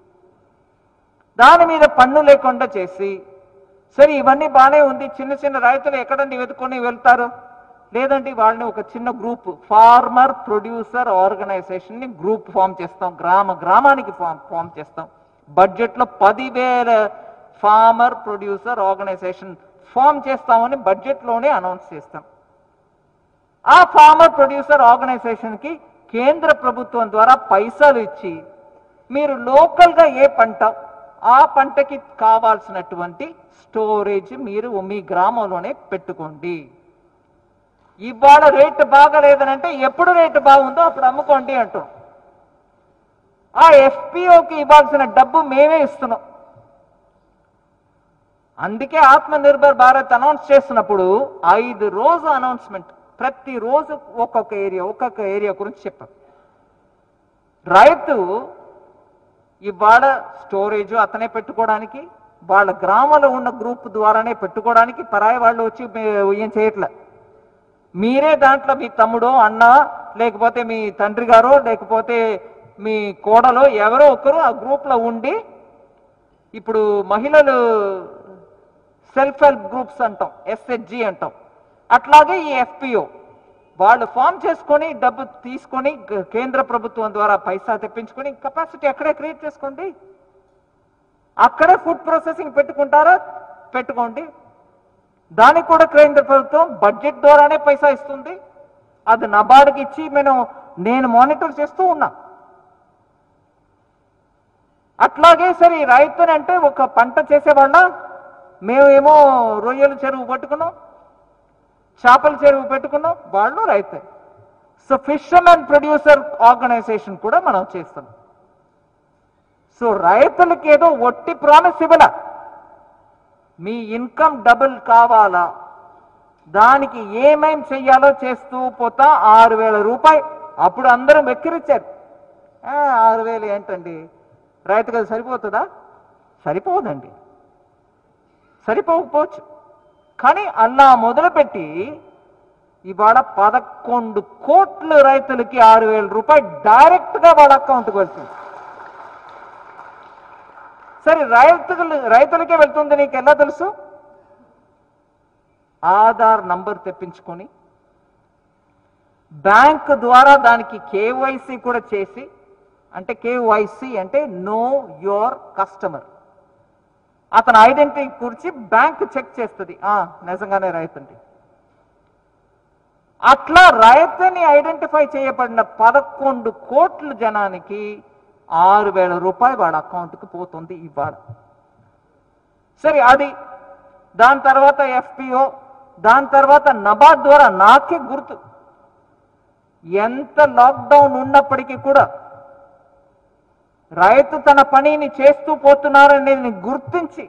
దాని మీద పన్ను లేకుండా చేసి సరే ఇవన్నీ బాగానే ఉంది చిన్న చిన్న రైతులు ఎక్కడండి వెతుకొని వెళ్తారు లేదండి వాళ్ళని ఒక చిన్న గ్రూప్ ఫార్మర్ ప్రొడ్యూసర్ ఆర్గనైజేషన్ ని గ్రూప్ ఫామ్ చేస్తాం గ్రామ గ్రామానికి ఫామ్ ఫామ్ చేస్తాం బడ్జెట్ లో పదివేల ఫార్మర్ ప్రొడ్యూసర్ ఆర్గనైజేషన్ ఫామ్ చేస్తామని బడ్జెట్ లోనే అనౌన్స్ చేస్తాం ఆ ఫార్మర్ ప్రొడ్యూసర్ ఆర్గనైజేషన్ కి కేంద్ర ప్రభుత్వం ద్వారా పైసలు ఇచ్చి మీరు లోకల్గా ఏ పంట ఆ పంటకి కావాల్సినటువంటి స్టోరేజ్ మీరు మీ గ్రామంలోనే పెట్టుకోండి ఇవాళ రేటు బాగలేదనంటే ఎప్పుడు రేటు బాగుందో అప్పుడు అమ్ముకోండి అంటాం ఆ ఎఫ్పిఓకి ఇవ్వాల్సిన డబ్బు మేమే ఇస్తున్నాం అందుకే ఆత్మ నిర్భర్ భారత్ అనౌన్స్ చేస్తున్నప్పుడు ఐదు రోజు అనౌన్స్మెంట్ ప్రతి రోజు ఒక్కొక్క ఏరియా ఒక్కొక్క ఏరియా గురించి చెప్పాం రైతు ఇవాళ స్టోరేజ్ అతనే పెట్టుకోవడానికి వాళ్ళ గ్రామంలో ఉన్న గ్రూప్ ద్వారానే పెట్టుకోవడానికి పరాయి వాళ్ళు వచ్చి మీ- ఏం చేయట్లే మీరే దాంట్లో మీ తమ్ముడో అన్న లేకపోతే మీ తండ్రి గారో లేకపోతే మీ కోడలో ఎవరో ఒకరు ఆ గ్రూప్లో ఉండి ఇప్పుడు మహిళలు సెల్ఫ్ హెల్ప్ గ్రూప్స్ అంటాం ఎస్హెచ్జి అంటాం అట్లాగే ఈ ఎఫ్పిఓ వాళ్ళు ఫామ్ చేసుకొని డబ్బు తీసుకొని గ- కేంద్ర ప్రభుత్వం ద్వారా పైసా తెప్పించుకొని కెపాసిటీ అక్కడే క్రియేట్ చేసుకోండి అక్కడే ఫుడ్ ప్రాసెసింగ్ పెట్టుకుంటారా పెట్టుకోండి దానికి కూడా కేంద్ర ప్రభుత్వం బడ్జెట్ ద్వారానే పైసా ఇస్తుంది అది నబార్డుకి ఇచ్చి నేను నేను మానిటర్ చేస్తూ ఉన్నా అట్లాగే సరే ఈ రైతుని అంటే ఒక పంట చేసేవాళ్ళ మేమేమో రొయ్యల చెరువు పట్టుకున్నాం చేపల చెరువు పెట్టుకున్నాం వాళ్ళు రైతే సో ఫిషర్మెన్ ప్రొడ్యూసర్ ఆర్గనైజేషన్ కూడా మనం చేస్తున్నాం సో రైతులకి ఏదో ఒట్టి ప్రామిస్ ఇవ్వలా మీ ఇన్కమ్ డబుల్ కావాలా దానికి ఏమేం చెయ్యాలో చేస్తూ పోతా ఆరు వేల రూపాయలు అప్పుడు అందరూ వెక్కిరిచ్చారు "ఆ, ఆరు వేలు ఏంటండి రైతుకు అది సరిపోతుందా సరిపోదండి సరిపోకపోవచ్చు కానీ అలా మొదలుపెట్టి ఇవాళ పదకొండు కోట్ల రైతులకి ఆరు వేల రూపాయలు డైరెక్ట్గా వాళ్ళ అకౌంట్కి వెళ్తుంది సరే రైతులు రైతులకే వెళ్తుంది నీకు ఎలా తెలుసు ఆధార్ నంబర్ తెప్పించుకొని బ్యాంక్ ద్వారా దానికి కేవైసీ కూడా చేసి అంటే కేవైసీ అంటే నో యోర్ కస్టమర్ అతని ఐడెంటిటీ కూర్చి బ్యాంక్ చెక్ చేస్తుంది ఆ నిజంగానే రైతండి అట్లా రైతుని ఐడెంటిఫై చేయబడిన పదకొండు కోట్ల జనానికి ఆరు వేల రూపాయలు వాడి అకౌంట్కి పోతుంది ఇవాళ సరే అది దాని తర్వాత ఎఫ్పిఓ దాని తర్వాత నబార్డ్ ద్వారా నాకే గుర్తు ఎంత లాక్డౌన్ ఉన్నప్పటికీ కూడా రైతు తన పనిని చేస్తూ పోతున్నారనేది గుర్తించి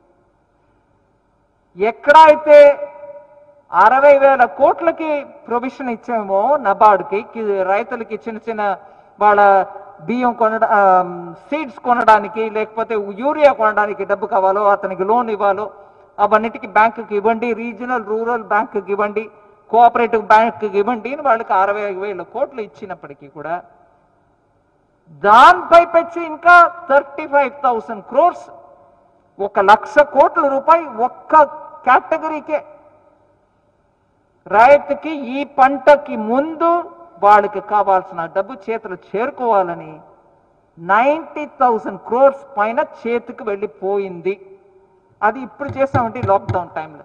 ఎక్కడైతే అరవై వేల కోట్లకి ప్రొవిషన్ ఇచ్చామో నబార్డ్కి కి- రైతులకి చిన్న చిన్న వాళ్ళ బియ్యం కొనడ సీడ్స్ కొనడానికి లేకపోతే యూరియా కొనడానికి డబ్బు కావాలో అతనికి లోన్ ఇవ్వాలో అవన్నిటికి బ్యాంకుకి ఇవ్వండి రీజనల్ రూరల్ బ్యాంకుకి ఇవ్వండి కోఆపరేటివ్ బ్యాంకుకి ఇవ్వండి అని వాళ్ళకి అరవై వేల కోట్లు ఇచ్చినప్పటికీ కూడా దానిపై పెంచి ఇంకా థర్టీ ఫైవ్ థౌసండ్ క్రోర్స్ ఒక లక్ష కోట్ల రూపాయి ఒక్క కేటగిరీకే రైతుకి ఈ పంటకి ముందు వాళ్ళకి కావాల్సిన డబ్బు చేతులు చేరుకోవాలని నైంటీ థౌసండ్ క్రోర్స్ పైన చేతికి వెళ్ళిపోయింది అది ఇప్పుడు చేసామంటే లాక్డౌన్ టైంలో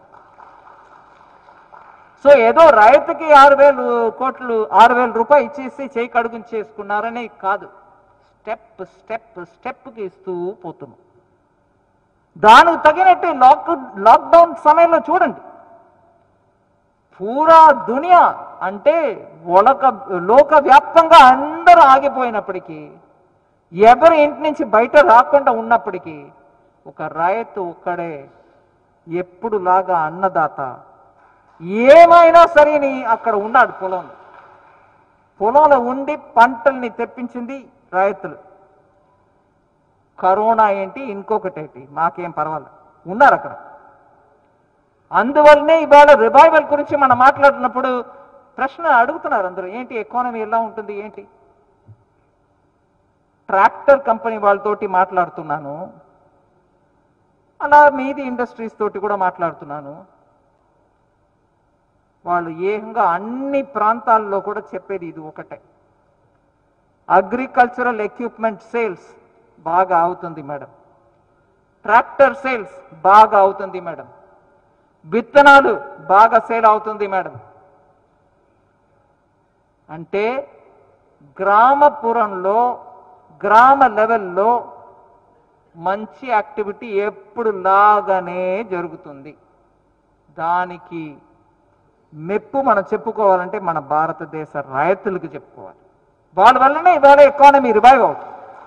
సో ఏదో రైతుకి ఆరు వేలు కోట్లు ఆరు వేల రూపాయలు ఇచ్చేసి చేయి కడుగుని చేసుకున్నారనే కాదు స్టెప్ స్టెప్ స్టెప్కి ఇస్తూ పోతున్నాం దానికి తగినట్టు లాక్ లాక్డౌన్ సమయంలో చూడండి పూరా దునియా అంటే ఒలక లోక వ్యాప్తంగా అందరూ ఆగిపోయినప్పటికీ ఎవరి ఇంటి నుంచి బయట రాకుండా ఉన్నప్పటికీ ఒక రైతు ఒక్కడే ఎప్పుడు లాగా అన్నదాత ఏమైనా సరే నీ అక్కడ ఉన్నాడు పొలం పొలంలో ఉండి పంటల్ని తెప్పించింది రైతులు కరోనా ఏంటి ఇంకొకటి ఏంటి మాకేం పర్వాలేదు ఉన్నారు అక్కడ అందువల్లనే ఇవాళ రివైవల్ గురించి మనం మాట్లాడినప్పుడు ప్రశ్న అడుగుతున్నారు అందరూ ఏంటి ఎకానమీ ఎలా ఉంటుంది ఏంటి ట్రాక్టర్ కంపెనీ వాళ్ళతోటి మాట్లాడుతున్నాను అలా మీది ఇండస్ట్రీస్ తోటి కూడా మాట్లాడుతున్నాను వాళ్ళు ఏకంగా అన్ని ప్రాంతాల్లో కూడా చెప్పేది ఇది ఒకటే అగ్రికల్చరల్ ఎక్విప్మెంట్ సేల్స్ బాగా అవుతుంది మేడం ట్రాక్టర్ సేల్స్ బాగా అవుతుంది మేడం విత్తనాలు బాగా సేల్ అవుతుంది మేడం అంటే గ్రామపురంలో గ్రామ లెవెల్లో మంచి యాక్టివిటీ ఎప్పుడు లాగానే జరుగుతుంది దానికి మెప్పు మనం చెప్పుకోవాలంటే మన భారతదేశ రైతులకు చెప్పుకోవాలి వాళ్ళ వల్లనే ఇవాళ ఎకానమీ రివైవ్ అవుతుంది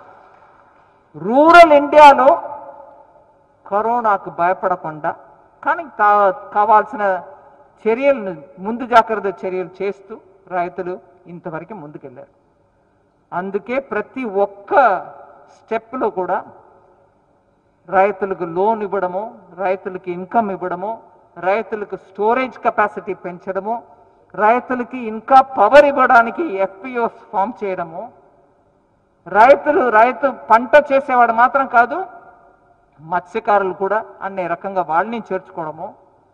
రూరల్ ఇండియాలో కరోనాకు భయపడకుండా కానీ కా- కావాల్సిన చర్యలను ముందు జాగ్రత్త చర్యలు చేస్తూ రైతులు ఇంతవరకు ముందుకెళ్ళారు అందుకే ప్రతి ఒక్క స్టెప్లో కూడా రైతులకు లోన్ ఇవ్వడము రైతులకి ఇన్కమ్ ఇవ్వడము రైతులకు స్టోరేజ్ కెపాసిటీ పెంచడము రైతులకి ఇంకా పవర్ ఇవ్వడానికి ఎఫ్పిఓస్ ఫామ్ చేయడము రైతులు రైతు పంట చేసేవాడు మాత్రం కాదు మత్స్యకారులు కూడా అనే రకంగా వాళ్ళని చేర్చుకోవడము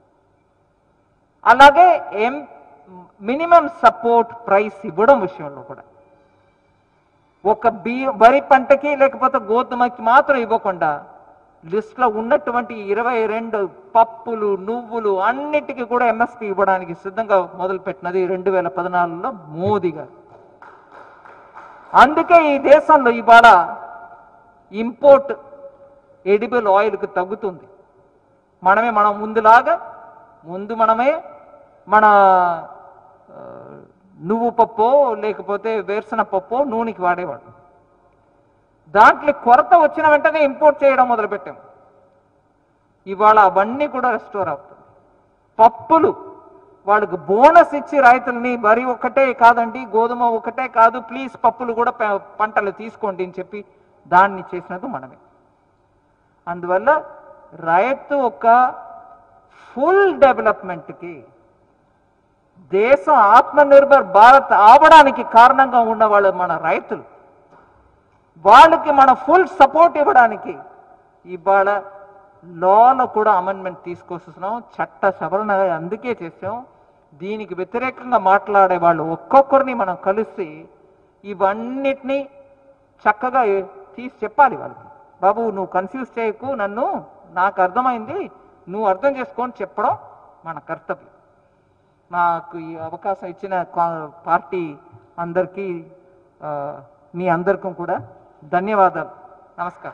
అలాగే ఎం మినిమం సపోర్ట్ ప్రైస్ ఇవ్వడం విషయంలో కూడా ఒక బీ వరి పంటకి లేకపోతే గోధుమకి మాత్రం ఇవ్వకుండా లిస్ట్లో ఉన్నటువంటి ఇరవై రెండు పప్పులు నువ్వులు అన్నిటికీ కూడా ఎంఎస్పి ఇవ్వడానికి సిద్ధంగా మొదలుపెట్టినది రెండు వేల పద్నాలుగులో మోదీ గారు అందుకే ఈ దేశంలో ఇవాళ ఇంపోర్ట్ ఎడిబుల్ ఆయిల్కి తగ్గుతుంది మనమే మనం ముందులాగా ముందు మనమే మన ఆ, నువ్వు పప్పు లేకపోతే వేరుశన పప్పు నూనెకి వాడేవాడు దాంట్లో కొరత వచ్చిన వెంటనే ఇంపోర్ట్ చేయడం మొదలుపెట్టాం ఇవాళ అవన్నీ కూడా రెస్టోర్ అవుతుంది పప్పులు వాళ్ళకి బోనస్ ఇచ్చి రైతుల్ని వరి ఒకటే కాదండి గోధుమ ఒకటే కాదు ప్లీజ్ పప్పులు కూడా ప- పంటలు తీసుకోండి అని చెప్పి దాన్ని చేసినది మనమే అందువల్ల రైతు ఒక ఫుల్ డెవలప్మెంట్కి దేశం ఆత్మనిర్భర్ భారత్ అవడానికి కారణంగా ఉన్న వాళ్ళు మన రైతులు వాళ్ళకి మనం ఫుల్ సపోర్ట్ ఇవ్వడానికి ఇవాళ లోలో కూడా అమెండ్మెంట్ తీసుకొస్తున్నాం చట్ట సవరణ అందుకే చేసాం దీనికి వ్యతిరేకంగా మాట్లాడే వాళ్ళు ఒక్కొక్కరిని మనం కలిసి ఇవన్నిటినీ చక్కగా తీసి చెప్పాలి వాళ్ళకి బాబు నువ్వు కన్ఫ్యూజ్ చేయకు నన్ను నాకు అర్థమైంది నువ్వు అర్థం చేసుకొని చెప్పడం మన కర్తవ్యం నాకు ఈ అవకాశం ఇచ్చిన కా- పార్టీ అందరికీ ఆ, మీ అందరికీ కూడా ధన్యవాదాలు నమస్కారం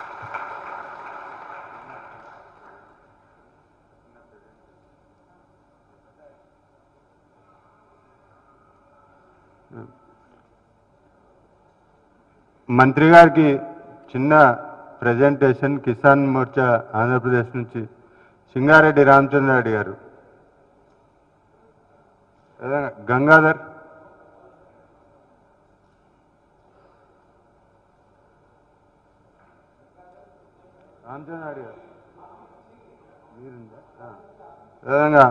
మంత్రి గారికి చిన్న ప్రజెంటేషన్ కిసాన్ మోర్చా ఆంధ్రప్రదేశ్ నుంచి సింగారెడ్డి రామచంద్రారెడ్డి గారు ఏదైనా గంగాధర్ రామచంద్రారెడ్డి గారు మీరుందా? ఆ. విధంగా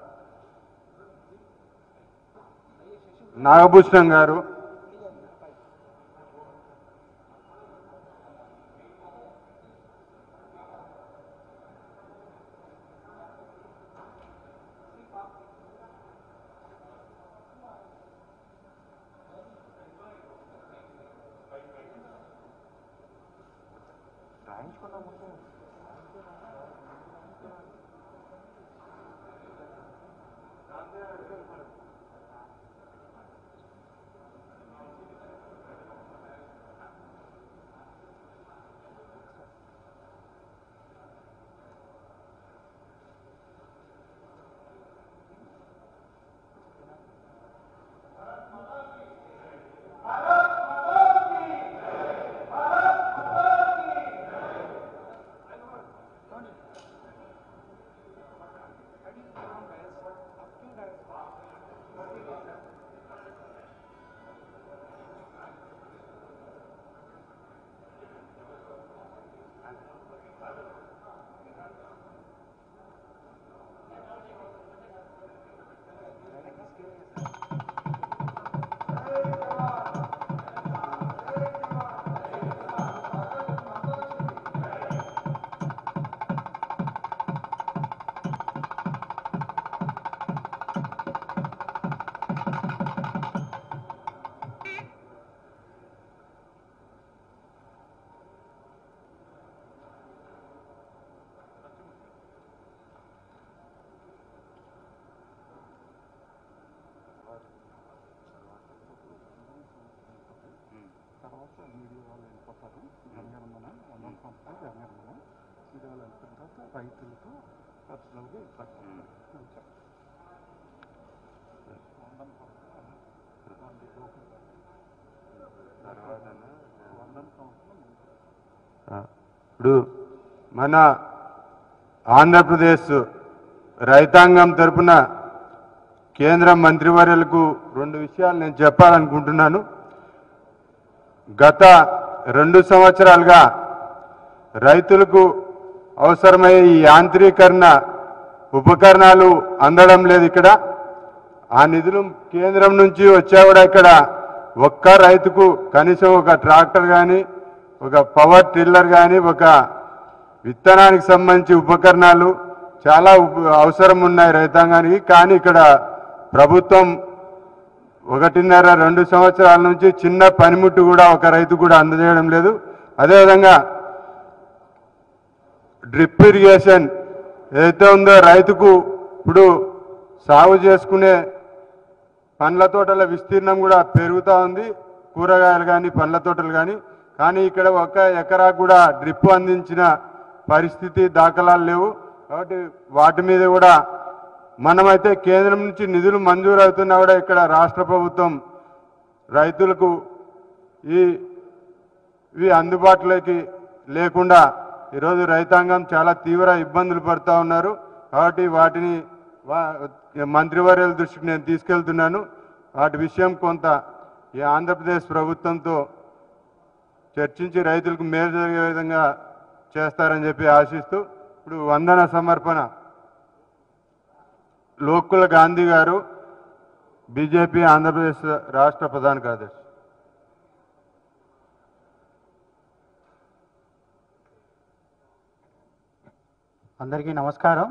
నాగభూషణం గారు ఇప్పుడు మన ఆంధ్రప్రదేశ్ రైతాంగం తరపున కేంద్ర మంత్రివర్యులకు రెండు విషయాలు నేను చెప్పాలనుకుంటున్నాను గత రెండు సంవత్సరాలుగా రైతులకు అవసరమయ్యే ఈ యాంత్రీకరణ ఉపకరణాలు అందడం లేదు ఇక్కడ ఆ నిధులు కేంద్రం నుంచి వచ్చా కూడా ఇక్కడ ఒక్క రైతుకు కనీసం ఒక ట్రాక్టర్ కానీ ఒక పవర్ టిల్లర్ కానీ ఒక విత్తనానికి సంబంధించి ఉపకరణాలు చాలా ఉప- అవసరం ఉన్నాయి రైతాంగానికి కానీ ఇక్కడ ప్రభుత్వం ఒకటిన్నర రెండు సంవత్సరాల నుంచి చిన్న పనిముట్టు కూడా ఒక రైతు కూడా అందజేయడం లేదు అదేవిధంగా డ్రిప్ ఇరిగేషన్ ఏదైతే ఉందో రైతుకు ఇప్పుడు సాగు చేసుకునే పండ్ల తోటల విస్తీర్ణం కూడా పెరుగుతూ ఉంది కూరగాయలు కానీ పండ్ల తోటలు కానీ కానీ ఇక్కడ ఒక ఎకరా కూడా డ్రిప్ అందించిన పరిస్థితి దాఖలాలు లేవు కాబట్టి వాటి మీద కూడా మనమైతే కేంద్రం నుంచి నిధులు మంజూరు అవుతున్నా కూడా ఇక్కడ రాష్ట్ర ప్రభుత్వం రైతులకు ఈ ఇవి అందుబాటులోకి లేకుండా ఈరోజు రైతాంగం చాలా తీవ్ర ఇబ్బందులు పడుతూ ఉన్నారు కాబట్టి వాటిని వా- మంత్రివర్యుల దృష్టికి నేను తీసుకెళ్తున్నాను వాటి విషయం కొంత ఈ ఆంధ్రప్రదేశ్ ప్రభుత్వంతో చర్చించి రైతులకు మేలు జరిగే విధంగా చేస్తారని చెప్పి ఆశిస్తూ ఇప్పుడు వందన సమర్పణ లోకుల గాంధీ గారు బీజేపీ ఆంధ్రప్రదేశ్ రాష్ట్ర ప్రధాన కార్యదర్శి అందరికీ నమస్కారం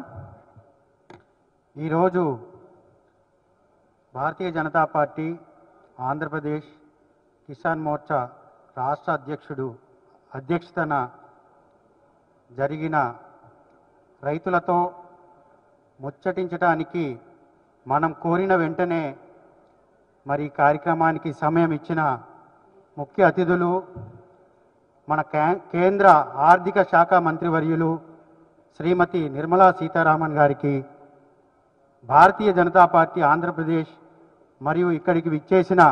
ఈరోజు భారతీయ జనతా పార్టీ ఆంధ్రప్రదేశ్ కిసాన్ మోర్చా రాష్ట్ర అధ్యక్షుడు అధ్యక్షతన జరిగిన రైతులతో ముచ్చటించడానికి మనం కోరిన వెంటనే మరి ఈ కార్యక్రమానికి సమయం ఇచ్చిన ముఖ్య అతిథులు మన కే- కేంద్ర ఆర్థిక శాఖ మంత్రివర్యులు శ్రీమతి నిర్మలా సీతారామన్ గారికి భారతీయ జనతా పార్టీ ఆంధ్రప్రదేశ్ మరియు ఇక్కడికి విచ్చేసిన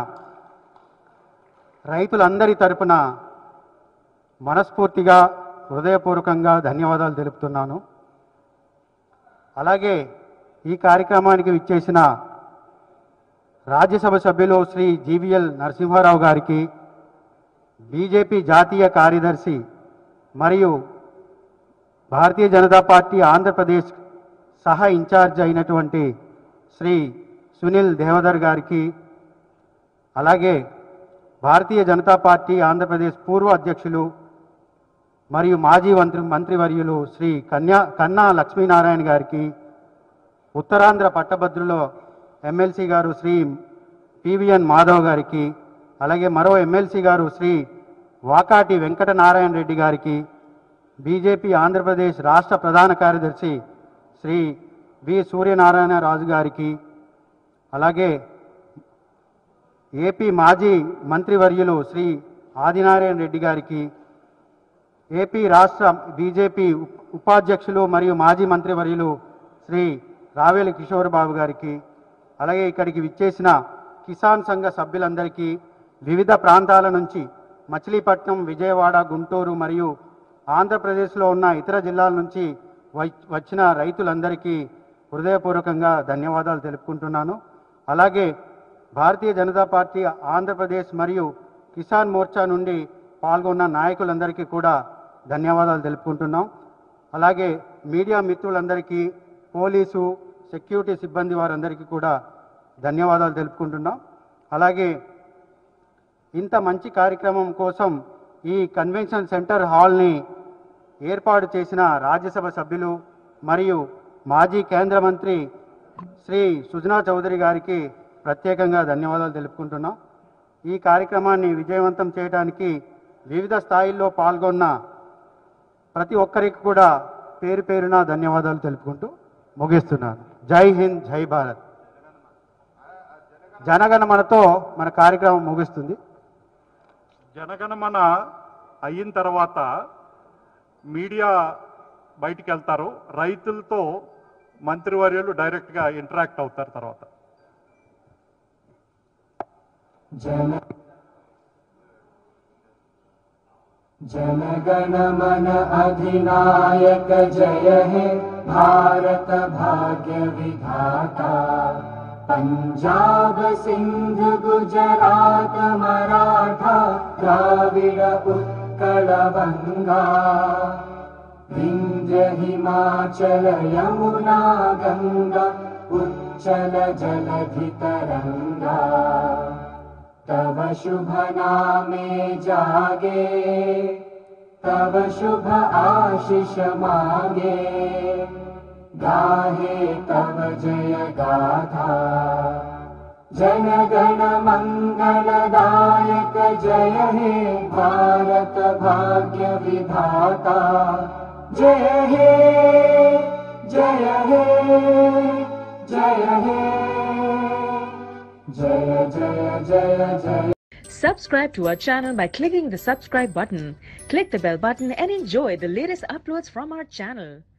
రైతులందరి తరపున మనస్ఫూర్తిగా హృదయపూర్వకంగా ధన్యవాదాలు తెలుపుతున్నాను అలాగే ఈ కార్యక్రమానికి విచ్చేసిన రాజ్యసభ సభ్యులు శ్రీ జీవీఎల్ నరసింహారావు గారికి బీజేపీ జాతీయ కార్యదర్శి మరియు భారతీయ జనతా పార్టీ ఆంధ్రప్రదేశ్ సహా ఇన్ఛార్జ్ అయినటువంటి శ్రీ సునీల్ దేవదర్ గారికి అలాగే భారతీయ జనతా పార్టీ ఆంధ్రప్రదేశ్ పూర్వ అధ్యక్షులు మరియు మాజీ మంత్రి మంత్రివర్యులు శ్రీ కన్యా కన్నా లక్ష్మీనారాయణ గారికి ఉత్తరాంధ్ర పట్టభద్రులో ఎమ్మెల్సీ గారు శ్రీ పివిఎన్ మాధవ్ గారికి అలాగే మరో ఎమ్మెల్సీ గారు శ్రీ వాకాటి వెంకటనారాయణ రెడ్డి గారికి బీజేపీ ఆంధ్రప్రదేశ్ రాష్ట్ర ప్రధాన కార్యదర్శి శ్రీ వి సూర్యనారాయణ రాజు గారికి అలాగే ఏపీ మాజీ మంత్రివర్యులు శ్రీ ఆదినారాయణ రెడ్డి గారికి ఏపీ రాష్ట్ర బీజేపీ ఉప్- ఉపాధ్యక్షులు మరియు మాజీ మంత్రివర్యులు శ్రీ రావేలి కిషోర్ బాబు గారికి అలాగే ఇక్కడికి విచ్చేసిన కిసాన్ సంఘ సభ్యులందరికీ వివిధ ప్రాంతాల నుంచి మచిలీపట్నం విజయవాడ గుంటూరు మరియు ఆంధ్రప్రదేశ్లో ఉన్న ఇతర జిల్లాల నుంచి వై- వచ్చిన రైతులందరికీ హృదయపూర్వకంగా ధన్యవాదాలు తెలుపుకుంటున్నాను అలాగే భారతీయ జనతా పార్టీ ఆంధ్రప్రదేశ్ మరియు కిసాన్ మోర్చా నుండి పాల్గొన్న నాయకులందరికీ కూడా ధన్యవాదాలు తెలుపుకుంటున్నాం అలాగే మీడియా మిత్రులందరికీ పోలీసు సెక్యూరిటీ సిబ్బంది వారందరికీ కూడా ధన్యవాదాలు తెలుపుకుంటున్నాం అలాగే ఇంత మంచి కార్యక్రమం కోసం ఈ కన్వెన్షన్ సెంటర్ హాల్ని ఏర్పాటు చేసిన రాజ్యసభ సభ్యులు మరియు మాజీ కేంద్ర మంత్రి శ్రీ సుజనా చౌదరి గారికి ప్రత్యేకంగా ధన్యవాదాలు తెలుపుకుంటున్నాం ఈ కార్యక్రమాన్ని విజయవంతం చేయడానికి వివిధ స్థాయిల్లో పాల్గొన్న ప్రతి ఒక్కరికి కూడా పేరు పేరున ధన్యవాదాలు తెలుపుకుంటూ ముగిస్తున్నాను జై హింద్ జై భారత్ జనగణమనతో మన కార్యక్రమం ముగుస్తుంది జనగణమన అయిన తర్వాత మీడియా బయటికి వెళ్తారు రైతులతో మంత్రివర్యులు డైరెక్ట్గా ఇంటరాక్ట్ అవుతారు తర్వాత జన जनगण मन अधिनायक जय हे भारत भाग्य विधाता पंजाब सिंध गुजरात मराठा द्राविड उत्कल बंगा विंध्य हिमाचल यमुना गंगा उच्चल जलधि तरंगा तव शुभ नामे जागे तव शुभ आशीष मागे गाहे तव जय गाथा जनगण मङ्गलदायक जय हे भारत भाग्य विधाता जय हे जय हे जय हे जय जय जय जय Subscribe to our channel by clicking the subscribe button. Click the bell button and enjoy the latest uploads from our channel.